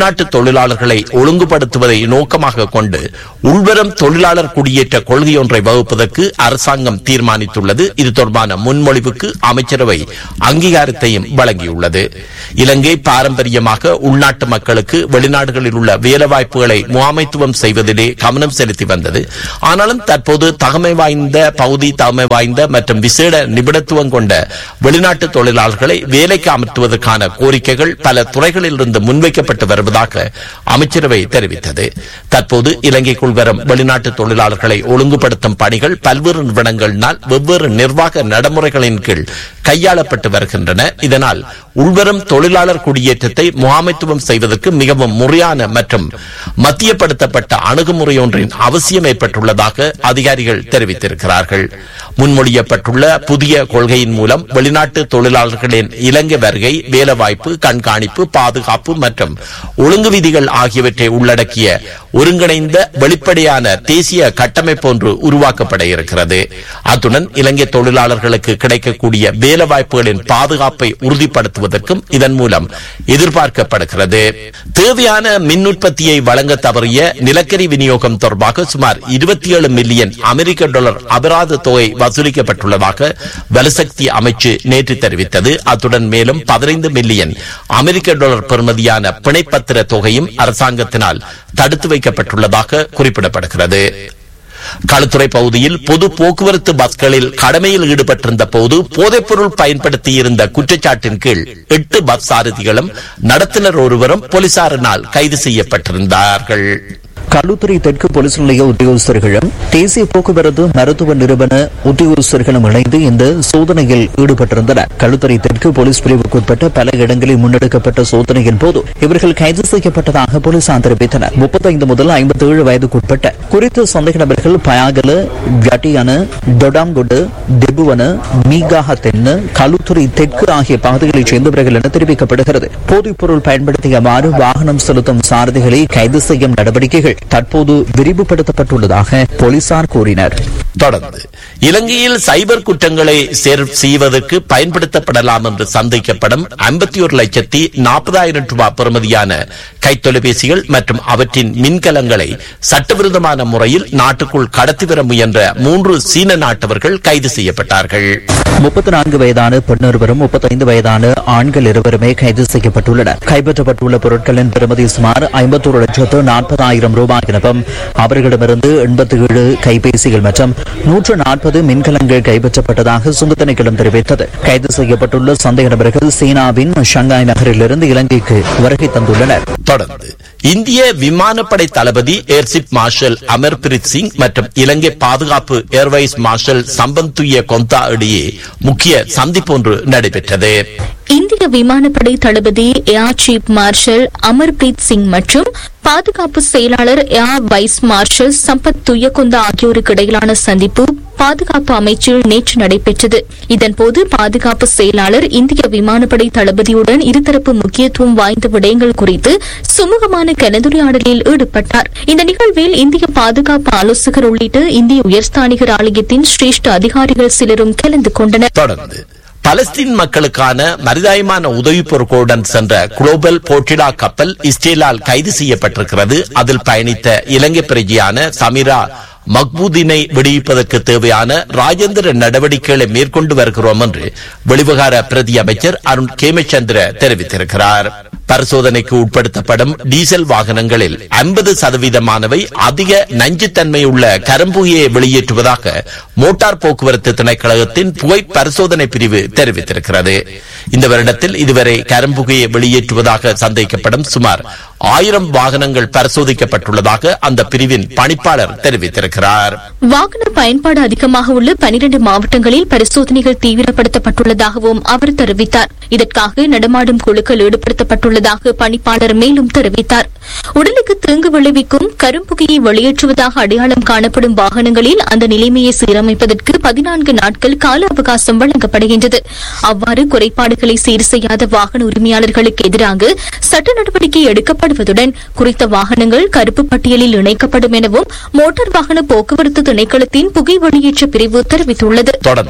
வெளிநாட்டு தொழிலாளர்களை ஒழுங்குபடுத்துவதை நோக்கமாக கொண்டு உள்வரும் தொழிலாளர் குடியேற்ற கொள்கையொன்றை வகுப்பதற்கு அரசாங்கம் தீர்மானித்துள்ளது இது தொடர்பான முன்மொழிவுக்கு அமைச்சரவை அங்கீகாரத்தையும் வழங்கியுள்ளது இலங்கை பாரம்பரியமாக உள்நாட்டு மக்களுக்கு வெளிநாடுகளில் உள்ள வேலைவாய்ப்புகளை முகாமைத்துவம் செய்வதிலே கவனம் செலுத்தி வந்தது ஆனாலும் தற்போது தகமை வாய்ந்த பகுதி தகமை வாய்ந்த மற்றும் விசேட நிபுணத்துவம் கொண்ட வெளிநாட்டு தொழிலாளர்களை வேலைக்கு அமர்த்துவதற்கான கோரிக்கைகள் பல துறைகளில் இருந்து முன்வைக்கப்பட்டு வருவதாக அமைச்சரவை தெரிவித்தது தற்போது இலங்கைக்குள் வரும் வெளிநாட்டு தொழிலாளர்களை ஒழுங்குபடுத்தும் பணிகள் பல்வேறு நிறுவனங்களினால் வெவ்வேறு நிர்வாக நடைமுறைகளின் கீழ் கையாளப்பட்டு வருகின்றன இதனால் உள்வரும் தொழிலாளர் குடியேற்றத்தை முகாமைத்துவம் செய்வதற்கு மிகவும் முறையான மற்றும் மத்தியப்படுத்தப்பட்ட அணுகுமுறை ஒன்றின் அவசியம் ஏற்பட்டுள்ளதாக அதிகாரிகள் தெரிவித்திருக்கிறார்கள் முன்மொழியப்பட்டுள்ள புதிய கொள்கையின் மூலம் வெளிநாட்டு தொழிலாளர்களின் இலங்கை வருகை வேலைவாய்ப்பு கண்காணிப்பு பாதுகாப்பு மற்றும் ஒழுங்கு விதிகள் ஆகியவற்றை உள்ளடக்கிய ஒருங்கிணைந்த வெளிப்படையான தேசிய கட்டமைப்பு ஒன்று உருவாக்கப்பட இருக்கிறது அத்துடன் இலங்கை தொழிலாளர்களுக்கு கிடைக்கக்கூடிய வேலைவாய்ப்புகளின் பாதுகாப்பை உறுதிப்படுத்துவதற்கும் இதன் மூலம் எதிர்பார்க்கப்படுகிறது தேவையான மின் உற்பத்தியை வழங்க தவறிய நிலக்கரி விநியோகம் தொடர்பாக சுமார் இருபத்தி ஏழு மில்லியன் அமெரிக்க டாலர் அபராத தொகை வசூலிக்கப்பட்டுள்ளதாக வலுசக்தி அமைச்சு நேற்று தெரிவித்தது அத்துடன் மேலும் பதினைந்து மில்லியன் அமெரிக்க டாலர் பெறுமதியான பிணைப்பத்திர தொகையும் அரசாங்கத்தினால் தடுத்து வைக்கப்பட்டுள்ளதாக குறிப்பிடப்படுகிறது களுத்துறை பகுதியில் பொது போக்குவரத்து பஸ்களில் கடமையில் ஈடுபட்டிருந்த போது போதைப்பொருள் பயன்படுத்தியிருந்த குற்றச்சாட்டின் கீழ் எட்டு பஸ் சாரதிகளும் நடத்துனர் ஒருவரும் போலீசாரினால் கைது செய்யப்பட்டிருந்தார்கள் களுத்துறை தெற்கு போலீஸ் நிலைய உத்தியோகஸ்தர்களும் தேசிய போக்குவரத்து மருத்துவ நிறுவன உத்தியோகஸ்தர்களும் இணைந்து இந்த சோதனையில் ஈடுபட்டிருந்தனர் களுத்துறை தெற்கு போலீஸ் பிரிவுக்குட்பட்ட பல இடங்களில் முன்னெடுக்கப்பட்ட சோதனையின் போது இவர்கள் கைது செய்யப்பட்டதாக போலீசார் தெரிவித்தனர் முப்பத்தைந்து முதல் ஐம்பத்தி ஏழு வயதுக்குட்பட்ட குறித்த சந்தேக நபர்கள் பயாகல ஜட்டியான டொடாம்கொடு டெபுவன மீகாக தென்னு களுத்துறை தெற்கு ஆகிய பகுதிகளைச் சேர்ந்தவர்கள் என தெரிவிக்கப்படுகிறது போதைப் பொருள் பயன்படுத்தியவாறு வாகனம் செலுத்தும் சாரதிகளை கைது செய்யும் நடவடிக்கைகள் தற்போது விரிவுபடுத்தப்பட்டுள்ளதாக போலீசார் கூறினர் தொடர்ந்து இலங்கையில் சைபர் குற்றங்களை செய்வதற்கு பயன்படுத்தப்படலாம் என்று சந்தேகிக்கப்படும் ஐம்பத்தி ஒரு லட்சத்தி நாற்பதாயிரம் ரூபாய் பெறுமதியான கைத்தொலைபேசிகள் மற்றும் அவற்றின் மின்கலங்களை சட்டவிரோதமான முறையில் நாட்டுக்குள் கடத்தி வர முயன்ற மூன்று சீன நாட்டவர்கள் கைது செய்யப்பட்டார்கள் முப்பத்தி நான்கு வயதான பெண் ஒருவரும் முப்பத்தைந்து வயதான ஆண்கள் இருவருமே கைது செய்யப்பட்டுள்ளனர் கைப்பற்றப்பட்டுள்ள பொருட்களின் பெறுமதி சுமார் ஐம்பத்தோரு லட்சத்து நாற்பதாயிரம் ரூபாய் எனவும் அவர்களிடமிருந்து எண்பத்தி ஏழு கைபேசிகள் மற்றும் நூற்று நாற்பது மின்கலங்கள் கைப்பற்றப்பட்டதாக சுங்கத்தனைக்கிடம் தெரிவித்தது கைது செய்யப்பட்டுள்ள சந்தேக நபர்கள் சீனாவின் ஷங்காய் நகரிலிருந்து இலங்கைக்கு வருகை தந்துள்ளனர் தொடர்ந்து இந்திய விமானப்படை தளபதி ஏர்சிப் மார்ஷல் அமர்பிரீத் சிங் மற்றும் இலங்கை பாதுகாப்பு ஏர்வைஸ் மார்ஷல் சம்பந்த் துய கொந்தா இடையே முக்கிய சந்திப்பு ஒன்று நடைபெற்றது இந்திய விமானப்படை தளபதி air chief marshal Amarpreet Singh மற்றும் பாதுகாப்பு செயலாளர் air vice marshal Sampath Thuyacontha ஆகியோருக்கு இடையிலான சந்திப்பு பாதுகாப்பு அமைச்சில் நேற்று நடைபெற்றது இதன்போது பாதுகாப்பு செயலாளர் இந்திய விமானப்படை தளபதியுடன் இருதரப்பு முக்கியத்துவம் வாய்ந்த விடயங்கள் குறித்து சுமூகமான கலந்துரையாடலில் ஈடுபட்டார் இந்த நிகழ்வில் இந்திய பாதுகாப்பு ஆலோசகர் உள்ளிட்ட இந்திய உயர்ஸ்தானிகர் ஆலயத்தின் சிரேஷ்ட அதிகாரிகள் சிலரும் கலந்து கொண்டனர் தொடர்ந்து பலஸ்தீன் மக்களுக்கான மரிதாயமான உதவி பொருட்களுடன் சென்ற குளோபல் போட்டிலா கப்பல் இஸ்ரேலால் கைது செய்யப்பட்டிருக்கிறது அதில் பயணித்த இலங்கை பிரஜையான சமீரா மக்பூதினை விடுவிப்பதற்கு தேவையான ராஜேந்திர நடவடிக்கைகளை மேற்கொண்டு வருகிறோம் என்று வெளிவிகார பிரதி அமைச்சர் அருண் கேமச்சந்திர தெரிவித்திருக்கிறார் பரிசோதனைக்கு உட்படுத்தப்படும் டீசல் வாகனங்களில் ஐம்பது சதவீதமானவை அதிக நஞ்சுத்தன்மையுள்ள கரும்புகையை வெளியேற்றுவதாக மோட்டார் போக்குவரத்து திணைக்களகத்தின் புகை பரிசோதனை பிரிவு தெரிவித்திருக்கிறது இந்த வருடத்தில் இதுவரை கரும்புகையை வெளியேற்றுவதாக சந்தேகிக்கப்படும் சுமார் ஆயிரம் வாகனங்கள் பரிசோதிக்கப்பட்டுள்ளதாக அந்த பிரிவின் பணிப்பாளர் தெரிவித்திருக்கிறார் வாகன பயன்பாடு அதிகமாக உள்ள பனிரண்டு மாவட்டங்களில் பரிசோதனைகள் தீவிரப்படுத்தப்பட்டுள்ளதாகவும் அவர் தெரிவித்தார் இதற்காக நடமாடும் குழுக்கள் ஈடுபடுத்தப்பட்டுள்ளதாக பணிப்பாளர் மேலும் தெரிவித்தார் உடலுக்கு தீங்கு விளைவிக்கும் கரும்புகையை வெளியேற்றுவதாக அடையாளம் காணப்படும் வாகனங்களில் அந்த நிலைமையை சீரமைப்பதற்கு பதினான்கு நாட்கள் கால அவகாசம் வழங்கப்படுகின்றது அவ்வாறு குறைபாடுகளை சீர் செய்யாத வாகன உரிமையாளர்களுக்கு எதிராக சட்ட நடவடிக்கை எடுக்கப்படுவதுடன் குறித்த வாகனங்கள் கருப்பு பட்டியலில் இணைக்கப்படும் எனவும் மோட்டார் வாகன போக்குவரத்து திணைக்களத்தின் புகை வெளியேற்ற பிரிவு தெரிவித்துள்ளது தொடர்ந்து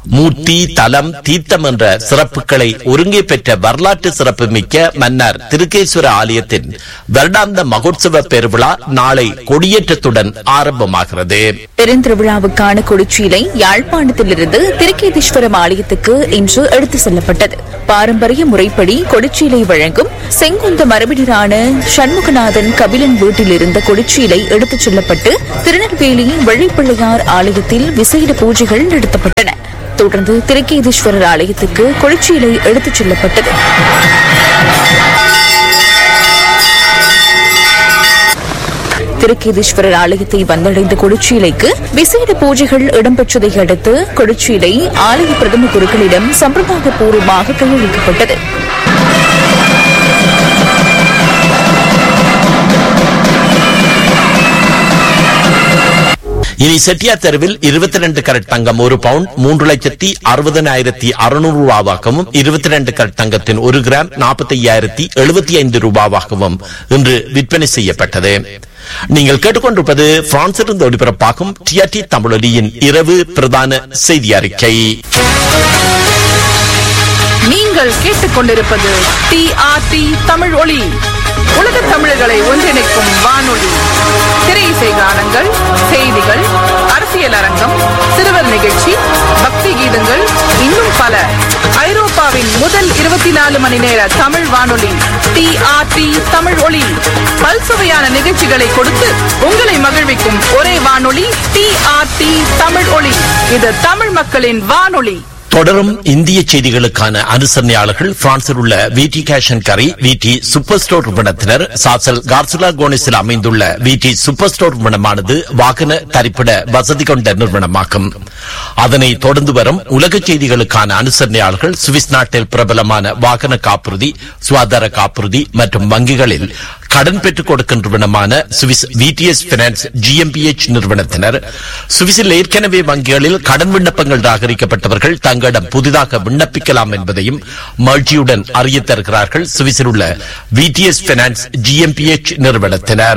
மூர்த்தி தலம் தீர்த்தம் என்ற சிறப்புகளை ஒருங்கே பெற்ற வரலாற்று சிறப்பு மிக்க மன்னார் திருக்கேஸ்வர ஆலயத்தின் வருடாந்த மகோத்சவ பெருவிழா நாளை கொடியேற்றத்துடன் ஆரம்பமாகிறது பெருந்திருவிழாவுக்கான கொடிச்சீலை யாழ்ப்பாணத்திலிருந்து திருக்கேதீஸ்வரம் ஆலயத்துக்கு இன்று எடுத்து செல்லப்பட்டது பாரம்பரிய முறைப்படி கொடிச்சீலை வழங்கும் செங்குந்த மரபினரான சண்முகநாதன் கபிலன் வீட்டில் இருந்த கொடிச்சீலை எடுத்துச் செல்லப்பட்டு திருநெல்வேலி வெள்ளிப்பிள்ளையார் ஆலயத்தில் விசேட பூஜைகள் நடத்தப்பட்டன தொடர்ந்து திருக்கேதீஸ்வரர் ஆலயத்துக்கு கொடிச்சீலை எடுத்துச் செல்லப்பட்டது திருக்கேதீஸ்வரர் ஆலயத்தை வந்தடைந்த கொடிச்சீலைக்கு விசேட பூஜைகள் இடம்பெற்றதை அடுத்து கொடிச்சீலை ஆலய பிரதம குருக்களிடம் சம்பிரதாய பூர்வமாக கையளிக்கப்பட்டது இனி செட்டியார் தெருவில் இருபத்தி ரெண்டு கரட் தங்கம் ஒரு பவுண்ட் மூன்று லட்சத்தி அறுபதனாயிரத்தி அறுநூறு ரூபாவாகவும் இருபத்தி ரெண்டு கரட் தங்கத்தின் ஒரு கிராம் நாற்பத்தி ஐயாயிரத்தி எழுபத்தி ஐந்து ரூபாவாகவும் இன்று விற்பனை செய்யப்பட்டது நீங்கள் கேட்டுக்கொண்டிருப்பது பிரான்சிலிருந்து ஒளிபரப்பாகும் டிஆர்டி தமிழொலியின் இரவு பிரதான செய்தி அறிக்கை நீங்கள் கேட்டுக்கொண்டிருப்பது டிஆர்டி தமிழ் ஒளி உலக தமிழர்களை ஒன்றிணைக்கும் வானொலி திரை இசை கானங்கள் செய்திகள் அரசியல் அரங்கம் சிறுவர் நிகழ்ச்சி பக்தி கீதங்கள் இன்னும் பல ஐரோப்பாவின் முதல் இருபத்தி நாலு மணி நேர தமிழ் வானொலி டிஆர்டி தமிழ் ஒளி பல்சுவையான நிகழ்ச்சிகளை கொடுத்து உங்களை மகிழ்விக்கும் ஒரே வானொலி டிஆர்டி தமிழ் ஒளி இது தமிழ் மக்களின் வானொலி தொடரும் இந்திய செய்திகளுக்கான அனுசரணையாளர்கள் பிரான்சில் உள்ள விடி கேஷன் கரி விடி சூப்பர் ஸ்டோர் நிறுவனத்தினர் சாசல் கார்சுலா கோனிஸில் அமைந்துள்ள விடி சூப்பர் ஸ்டோர் நிறுவனமானது வாகன தரிப்பிட வசதி கொண்ட நிறுவனமாகும் அதனை தொடர்ந்து வரும் உலக செய்திகளுக்கான அனுசரணையாளர்கள் சுவிஸ் நாட்டில் பிரபலமான வாகன காப்புறுதி சுகாதார காப்புறுதி மற்றும் வங்கிகளில் கடன் பெற்றுக் கொடுக்கின்ற நிறுவனமான சுவிஸ் விடிஎஸ் பினான்ஸ் ஜிஎம்பிஎச் நிறுவனத்தினர் சுவிஸில் ஏற்கனவே வங்கிகளில் கடன் விண்ணப்பங்கள் நிராகரிக்கப்பட்டவர்கள் தங்களிடம் புதிதாக விண்ணப்பிக்கலாம் என்பதையும் மகிழ்ச்சியுடன் அறிய தருகிறார்கள் சுவிஸில் உள்ள விடிஎஸ் பினான்ஸ் ஜிஎம்பிஎச் நிறுவனத்தினர்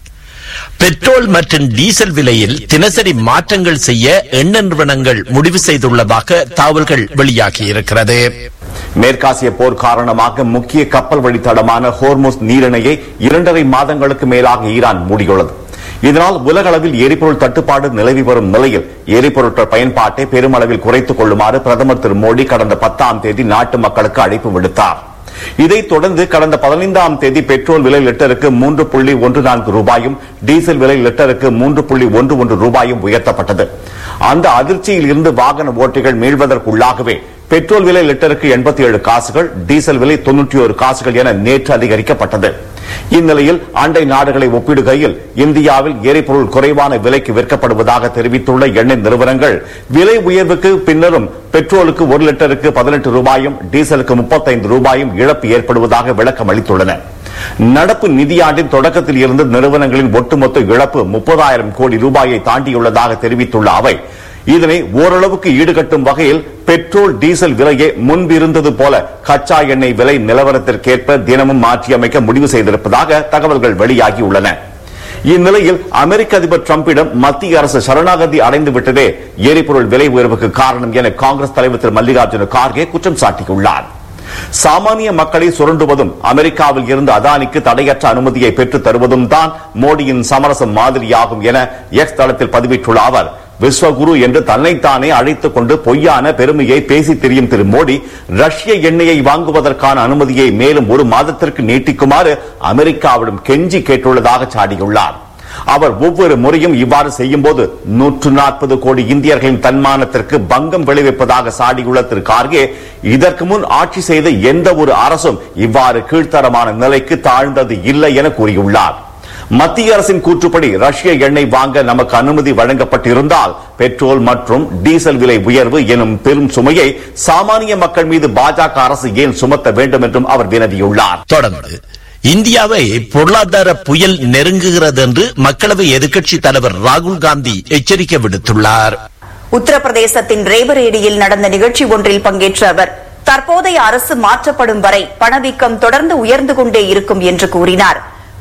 பெட்ரோல் மற்றும் டீசல் விலையில் தினசரி மாற்றங்கள் செய்ய எண்ண நிறுவனங்கள் முடிவு செய்துள்ளதாக தகவல்கள் வெளியாகியிருக்கிறது மேற்காசிய போர் காரணமாக முக்கிய கப்பல் வழித்தடமான ஹோர்முஸ் நீரிணையை இரண்டரை மாதங்களுக்கு மேலாக ஈரான் மூடியுள்ளது இதனால் உலக அளவில் எரிபொருள் தட்டுப்பாடு நிலவி வரும் நிலையில் எரிபொருட்கள் பயன்பாட்டை பெருமளவில் குறைத்துக் கொள்ளுமாறு பிரதமர் திரு மோடி கடந்த பத்தாம் தேதி நாட்டு மக்களுக்கு அழைப்பு விடுத்தார் இதைத் தொடர்ந்து கடந்த பதினைந்தாம் தேதி பெட்ரோல் விலை லிட்டருக்கு மூன்று புள்ளி ஒன்று நான்கு ரூபாயும் டீசல் விலை லிட்டருக்கு மூன்று புள்ளி ஒன்று ஒன்று ரூபாயும் உயர்த்தப்பட்டது அந்த அதிர்ச்சியில் இருந்து வாகன ஓட்டிகள் மீள்வதற்குள்ளாகவே பெட்ரோல் விலை லிட்டருக்கு எண்பத்தி ஏழு காசுகள் டீசல் விலை தொன்னூற்றி ஒரு காசுகள் என நேற்று அதிகரிக்கப்பட்டது இந்நிலையில் அண்டை நாடுகளை ஒப்பிடுகையில் இந்தியாவில் எரிபொருள் குறைவான விலைக்கு விற்கப்படுவதாக தெரிவித்துள்ள எண்ணெய் நிறுவனங்கள் விலை உயர்வுக்கு பின்னரும் பெட்ரோலுக்கு ஒரு லிட்டருக்கு பதினெட்டு ரூபாயும் டீசலுக்கு முப்பத்தைந்து ரூபாயும் இழப்பு ஏற்படுவதாக விளக்கம் அளித்துள்ளன நடப்பு நிதியாண்டின் தொடக்கத்தில் இருந்து நிறுவனங்களின் ஒட்டுமொத்த இழப்பு முப்பதாயிரம் கோடி ரூபாயை தாண்டியுள்ளதாக தெரிவித்துள்ள அவை இதனை ஓரளவுக்கு ஈடுகட்டும் வகையில் பெட்ரோல் டீசல் விலையை முன்பிருந்தது போல கச்சா எண்ணெய் விலை நிலவரத்திற்கேற்ப தினமும் மாற்றியமைக்க முடிவு செய்திருப்பதாக தகவல்கள் வெளியாகியுள்ளன இந்நிலையில் அமெரிக்க அதிபர் டிரம்பிடம் மத்திய அரசு சரணாகதி அடைந்து விட்டதே எரிபொருள் விலை உயர்வுக்கு காரணம் என காங்கிரஸ் தலைவர் திரு மல்லிகார்ஜுன கார்கே குற்றம் சாட்டியுள்ளார் சாமானிய மக்களை சுரண்டுவதும் அமெரிக்காவில் இருந்து அதானிக்கு தடையற்ற அனுமதியை பெற்றுத் தருவதும் தான் மோடியின் சமரசம் மாதிரியாகும் என எக்ஸ் தளத்தில் பதிவிட்டுள்ள அவர் விஸ்வகுரு என்று தன்னைத்தானே அழைத்துக் கொண்டு பொய்யான பெருமையை பேசி திரியும் திரு மோடி ரஷ்ய எண்ணெயை வாங்குவதற்கான அனுமதியை மேலும் ஒரு மாதத்திற்கு நீட்டிக்குமாறு அமெரிக்காவிடம் கெஞ்சி கேட்டுள்ளதாக சாடியுள்ளார் அவர் ஒவ்வொரு முறையும் இவ்வாறு செய்யும் போது நூற்று நாற்பது கோடி இந்தியர்களின் தன்மானத்திற்கு பங்கம் விளைவிப்பதாக சாடியுள்ள திரு கார்கே இதற்கு முன் ஆட்சி செய்த எந்த ஒரு அரசும் இவ்வாறு கீழ்த்தரமான நிலைக்கு தாழ்ந்தது இல்லை என கூறியுள்ளார் மத்திய அரசின் கூற்றுப்படி ரஷ்ய எண்ணெய் வாங்க நமக்கு அனுமதி வழங்கப்பட்டிருந்தால் பெட்ரோல் மற்றும் டீசல் விலை உயர்வு எனும் பெரும் சுமையை சாமானிய மக்கள் மீது பாஜக அரசு ஏன் சுமத்த வேண்டும் என்றும் அவர் வினவியுள்ளார் தொடர்ந்து இந்தியாவை பொருளாதார புயல் நெருங்குகிறது என்று மக்களவை எதிர்க்கட்சி தலைவர் ராகுல் காந்தி எச்சரிக்கை விடுத்துள்ளார் உத்தரப்பிரதேசத்தின் ரேபரேலியில் நடந்த நிகழ்ச்சி ஒன்றில் பங்கேற்ற அவர் தற்போதைய அரசு மாற்றப்படும் வரை பணவீக்கம் தொடர்ந்து உயர்ந்து கொண்டே இருக்கும் என்று கூறினார்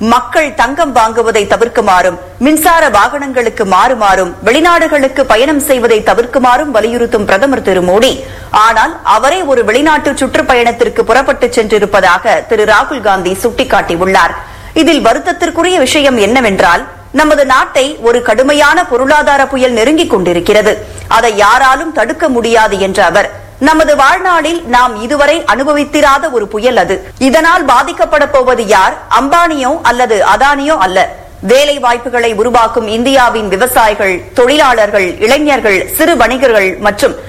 மக்கள் தங்கம் வாங்குவதை தவிர்க்குமாறும் மின்சார வாகனங்களுக்கு மாறுமாறும் வெளிநாடுகளுக்கு பயணம் செய்வதை தவிர்க்குமாறும் வலியுறுத்தும் பிரதமர் திரு மோடி ஆனால் அவரே ஒரு வெளிநாட்டு சுற்றுப்பயணத்திற்கு புறப்பட்டு சென்றிருப்பதாக திரு ராகுல் காந்தி சுட்டிக்காட்டியுள்ளார் இதில் வருத்தத்திற்குரிய விஷயம் என்னவென்றால் நமது நாட்டை ஒரு கடுமையான பொருளாதார புயல் நெருங்கிக் கொண்டிருக்கிறது அதை யாராலும் தடுக்க முடியாது என்ற அவர் நமது வாழ்நாளில் நாம் இதுவரை அனுபவித்திராத ஒரு புயல் அது இதனால் பாதிக்கப்பட போவது யார் அம்பானியோ அல்லது அதானியோ அல்ல வேலை வாய்ப்புகளை உருவாக்கும் இந்தியாவின் விவசாயிகள் தொழிலாளர்கள் இளைஞர்கள் சிறு வணிகர்கள் மற்றும்